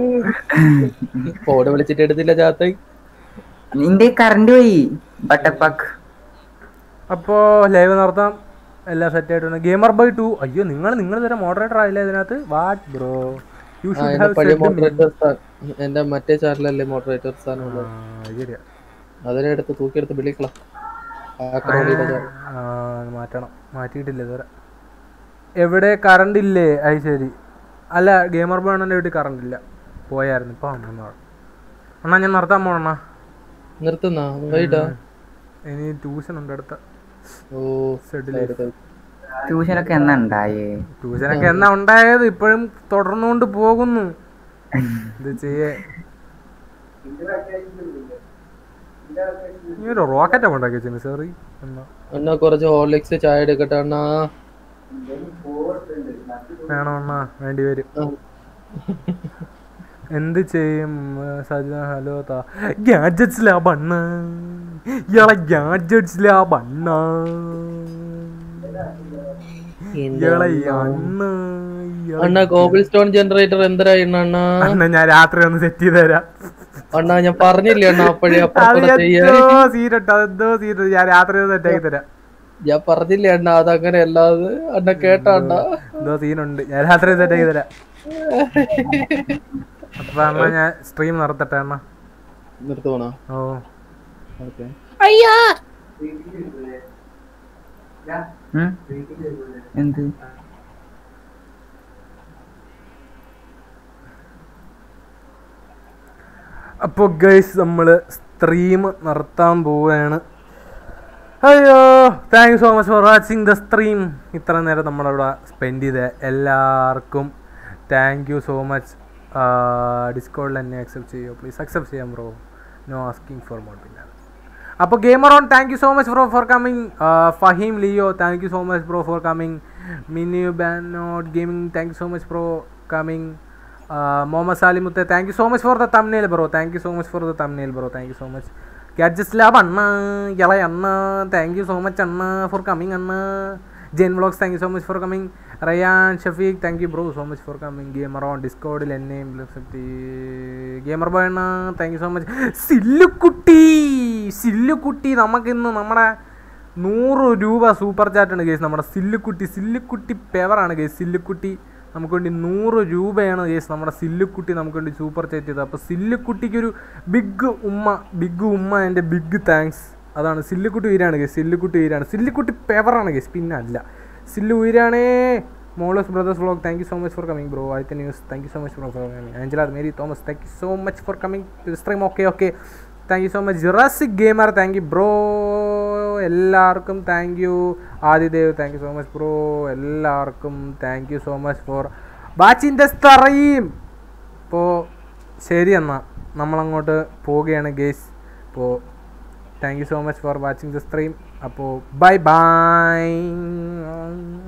ഫോണ് വിളിച്ചിട്ട് എടുത്തില്ല ചാത്ത നിന്റെ കറണ്ട് പോയി ബട്ടപ്പാക്ക് അപ്പോൾ ലൈവ് നടത്താം എല്ലാം സെറ്റ് ആയിട്ടുണ്ട് ഗെയിമർ ബൈ ടു അയ്യോ നിങ്ങൾ നിങ്ങൾ തരം മോഡറേറ്റർ ആയില്ലേ ഇതിനകത്ത് വാട്ട് ബ്രോ യു ആ ഷുഡ് എന്റെ ഹാവ് പഴയ മോഡറേറ്റർ സ്ഥാനം എന്റെ മറ്റേ ചാനലല്ലേ മോഡറേറ്റർ സ്ഥാനമുള്ളത് ശരിയാ അതിനെ എടുത്ത് തൂക്കിയെടുത്ത് വിളിക്കള ആക്രമണിയുടെ ചാനൽ ആ, മാറ്റണം മാറ്റിയിട്ടില്ല ഇതുവരെ എവിടെ കറണ്ട് ഇല്ലേ അത് ശരി അല്ല ഗെയിമർ ബേണന്റെ വീട്ടിൽ കറണ്ട് ഇല്ല പോയായിരുന്നു ഇപ്പൊ വന്നു അണ്ണാ ഞാൻ നടത്താൻ പോണണ്ണാ നിർത്തുന്ന വൈകിട്ടാ ഇനി ട്യൂഷൻ ഉണ്ട് അടുത്ത ഓ സെഡിൽ ട്യൂഷനൊക്കെ എന്നാ ഉണ്ടായേ ട്യൂഷനൊക്കെ എന്നാ ഉണ്ടായത് ഇപ്പോഴും തുടർന്നുകൊണ്ട് പോകുന്നു ഇത് ചെയ്യേ നീ ഒരു റോക്കറ്റാ ഉണ്ടാക്കി വെച്ചു സോറി എന്നാ എന്നാ കുറച്ച് ഹോർലിക്സ് ചായ എടുക്കട്ടെ അണ്ണാ വേണോ അണ്ണാ വേണ്ടി വരും ആ. എന്ത് ചെയ്യും സജിത ഹലോ താ ഗാഡ്ജറ്റ്സിലാ ബണ്ണ ഇയാളെ ഗാഡ്ജറ്റ്സിലാ ബണ്ണ ഇയാളെ ഈ അണ്ണ ഇയാളെ- അണ്ണാ കോബിൾ സ്റ്റോൺ ജനറേറ്റർ എന്തരായി അണ്ണാ അണ്ണ ഞാൻ രാത്രി ഒന്ന് സെറ്റ് ചെയ്ത് തരാം അണ്ണാ ഞാൻ പറഞ്ഞില്ലേ അണ്ണാ അപ്പഴേ അത് അപ്പുറത്തൂടെ ചെയ്യാൻ എന്തോ സീനുണ്ട് അതെന്തോ സീനുണ്ട് ഞാൻ രാത്രി ഒന്ന് സെറ്റ് ആക്കി തരാം ഞാൻ പറഞ്ഞില്ലേ അണ്ണാ അതങ്ങനെ അല്ലാതെ അണ്ണ കേട്ട അണ്ണാ എന്തോ സീനുണ്ട് ഞാൻ രാത്രി സെറ്റ് ആക്കി തരാം അപ്പൊ അണ്ണ ഞാൻ സ്ട്രീം നടത്തട്ടെ അണ്ണ നിർത്തുവാണോ ഓ ഓക്കെ ഉം? എന്ത് അപ്പോൾ ഗൈസ് നമ്മൾ സ്ട്രീം നടത്താൻ പോവുകയാണ് അയ്യോ thank you so much for watching the stream ഇത്ര നേരം നമ്മളവിടെ സ്പെൻഡ് ചെയ്ത എല്ലാവർക്കും താങ്ക് യു സോ മച്ച് ഡിസ്കൗണ്ടിൽ എന്നെ അക്സെപ്റ്റ് ചെയ്യുമോ പ്ലീസ് അക്സെപ്റ്റ് ചെയ്യാം bro no asking for more പിന്നെ അപ്പോൾ gamer on thank you so much bro for coming Faheem Leo thank you so much bro for coming mini ബാനോട്ട് gaming thank you so much bro coming Muhammad സാലിമുത്തെ thank you so much for the thumbnail bro thank you so much for the thumbnail bro thank you so much gadgets lab അണ്ണ ഇള അണ്ണ thank you so much അണ്ണ for coming അണ്ണ Jain vlogs thank you so much for coming Rayan Shafeeq thank you bro so much for coming gamer on ഡിസ്കോഡിൽ എന്നെയും gamer boy അണ്ണ thank you so much സില്ലുക്കുട്ടി സില്ലുക്കുട്ടി നമുക്കിന്ന് നമ്മുടെ നൂറ് രൂപ സൂപ്പർ ചാറ്റാണ് കേസ് നമ്മുടെ സില്ലുക്കുട്ടി സില്ലുക്കുട്ടി പെവറാണ് കേസ് സില്ലുക്കുട്ടി നമുക്ക് വേണ്ടി നൂറ് രൂപയാണ് കേസ് നമ്മുടെ സില്ലുക്കുട്ടി നമുക്ക് വേണ്ടി സൂപ്പർ ചാറ്റ് ചെയ്തത് അപ്പോൾ സില്ലുക്കുട്ടിക്കൊരു ബിഗ് ഉമ്മ ബിഗ് ഉമ്മ എൻ്റെ ബിഗ് താങ്ക്സ് അതാണ് സില്ലുക്കുട്ടി ഉയരാണ് കേസ് സില്ലുക്കുട്ടി ഉയരാണ് സില്ലുക്കുട്ടി പെവറാണ് കേസ് പിന്നെ അല്ല സില്ലു ഉയരാണേ മോളസ് brothers vlog thank you so much for coming bro ആദ്യത്തെ news thank you so much for coming Angela Mary Thomas thank you so much for coming stream okay okay thank you so much Jurassic gamer thank you bro എല്ലാവർക്കും thank you Adidev thank you so much bro എല്ലാവർക്കും thank you so much for watching the stream അപ്പോൾ ശരി എന്നാൽ നമ്മളങ്ങോട്ട് പോവുകയാണ് guys അപ്പോൾ thank you so much for watching the stream അപ്പോൾ bye by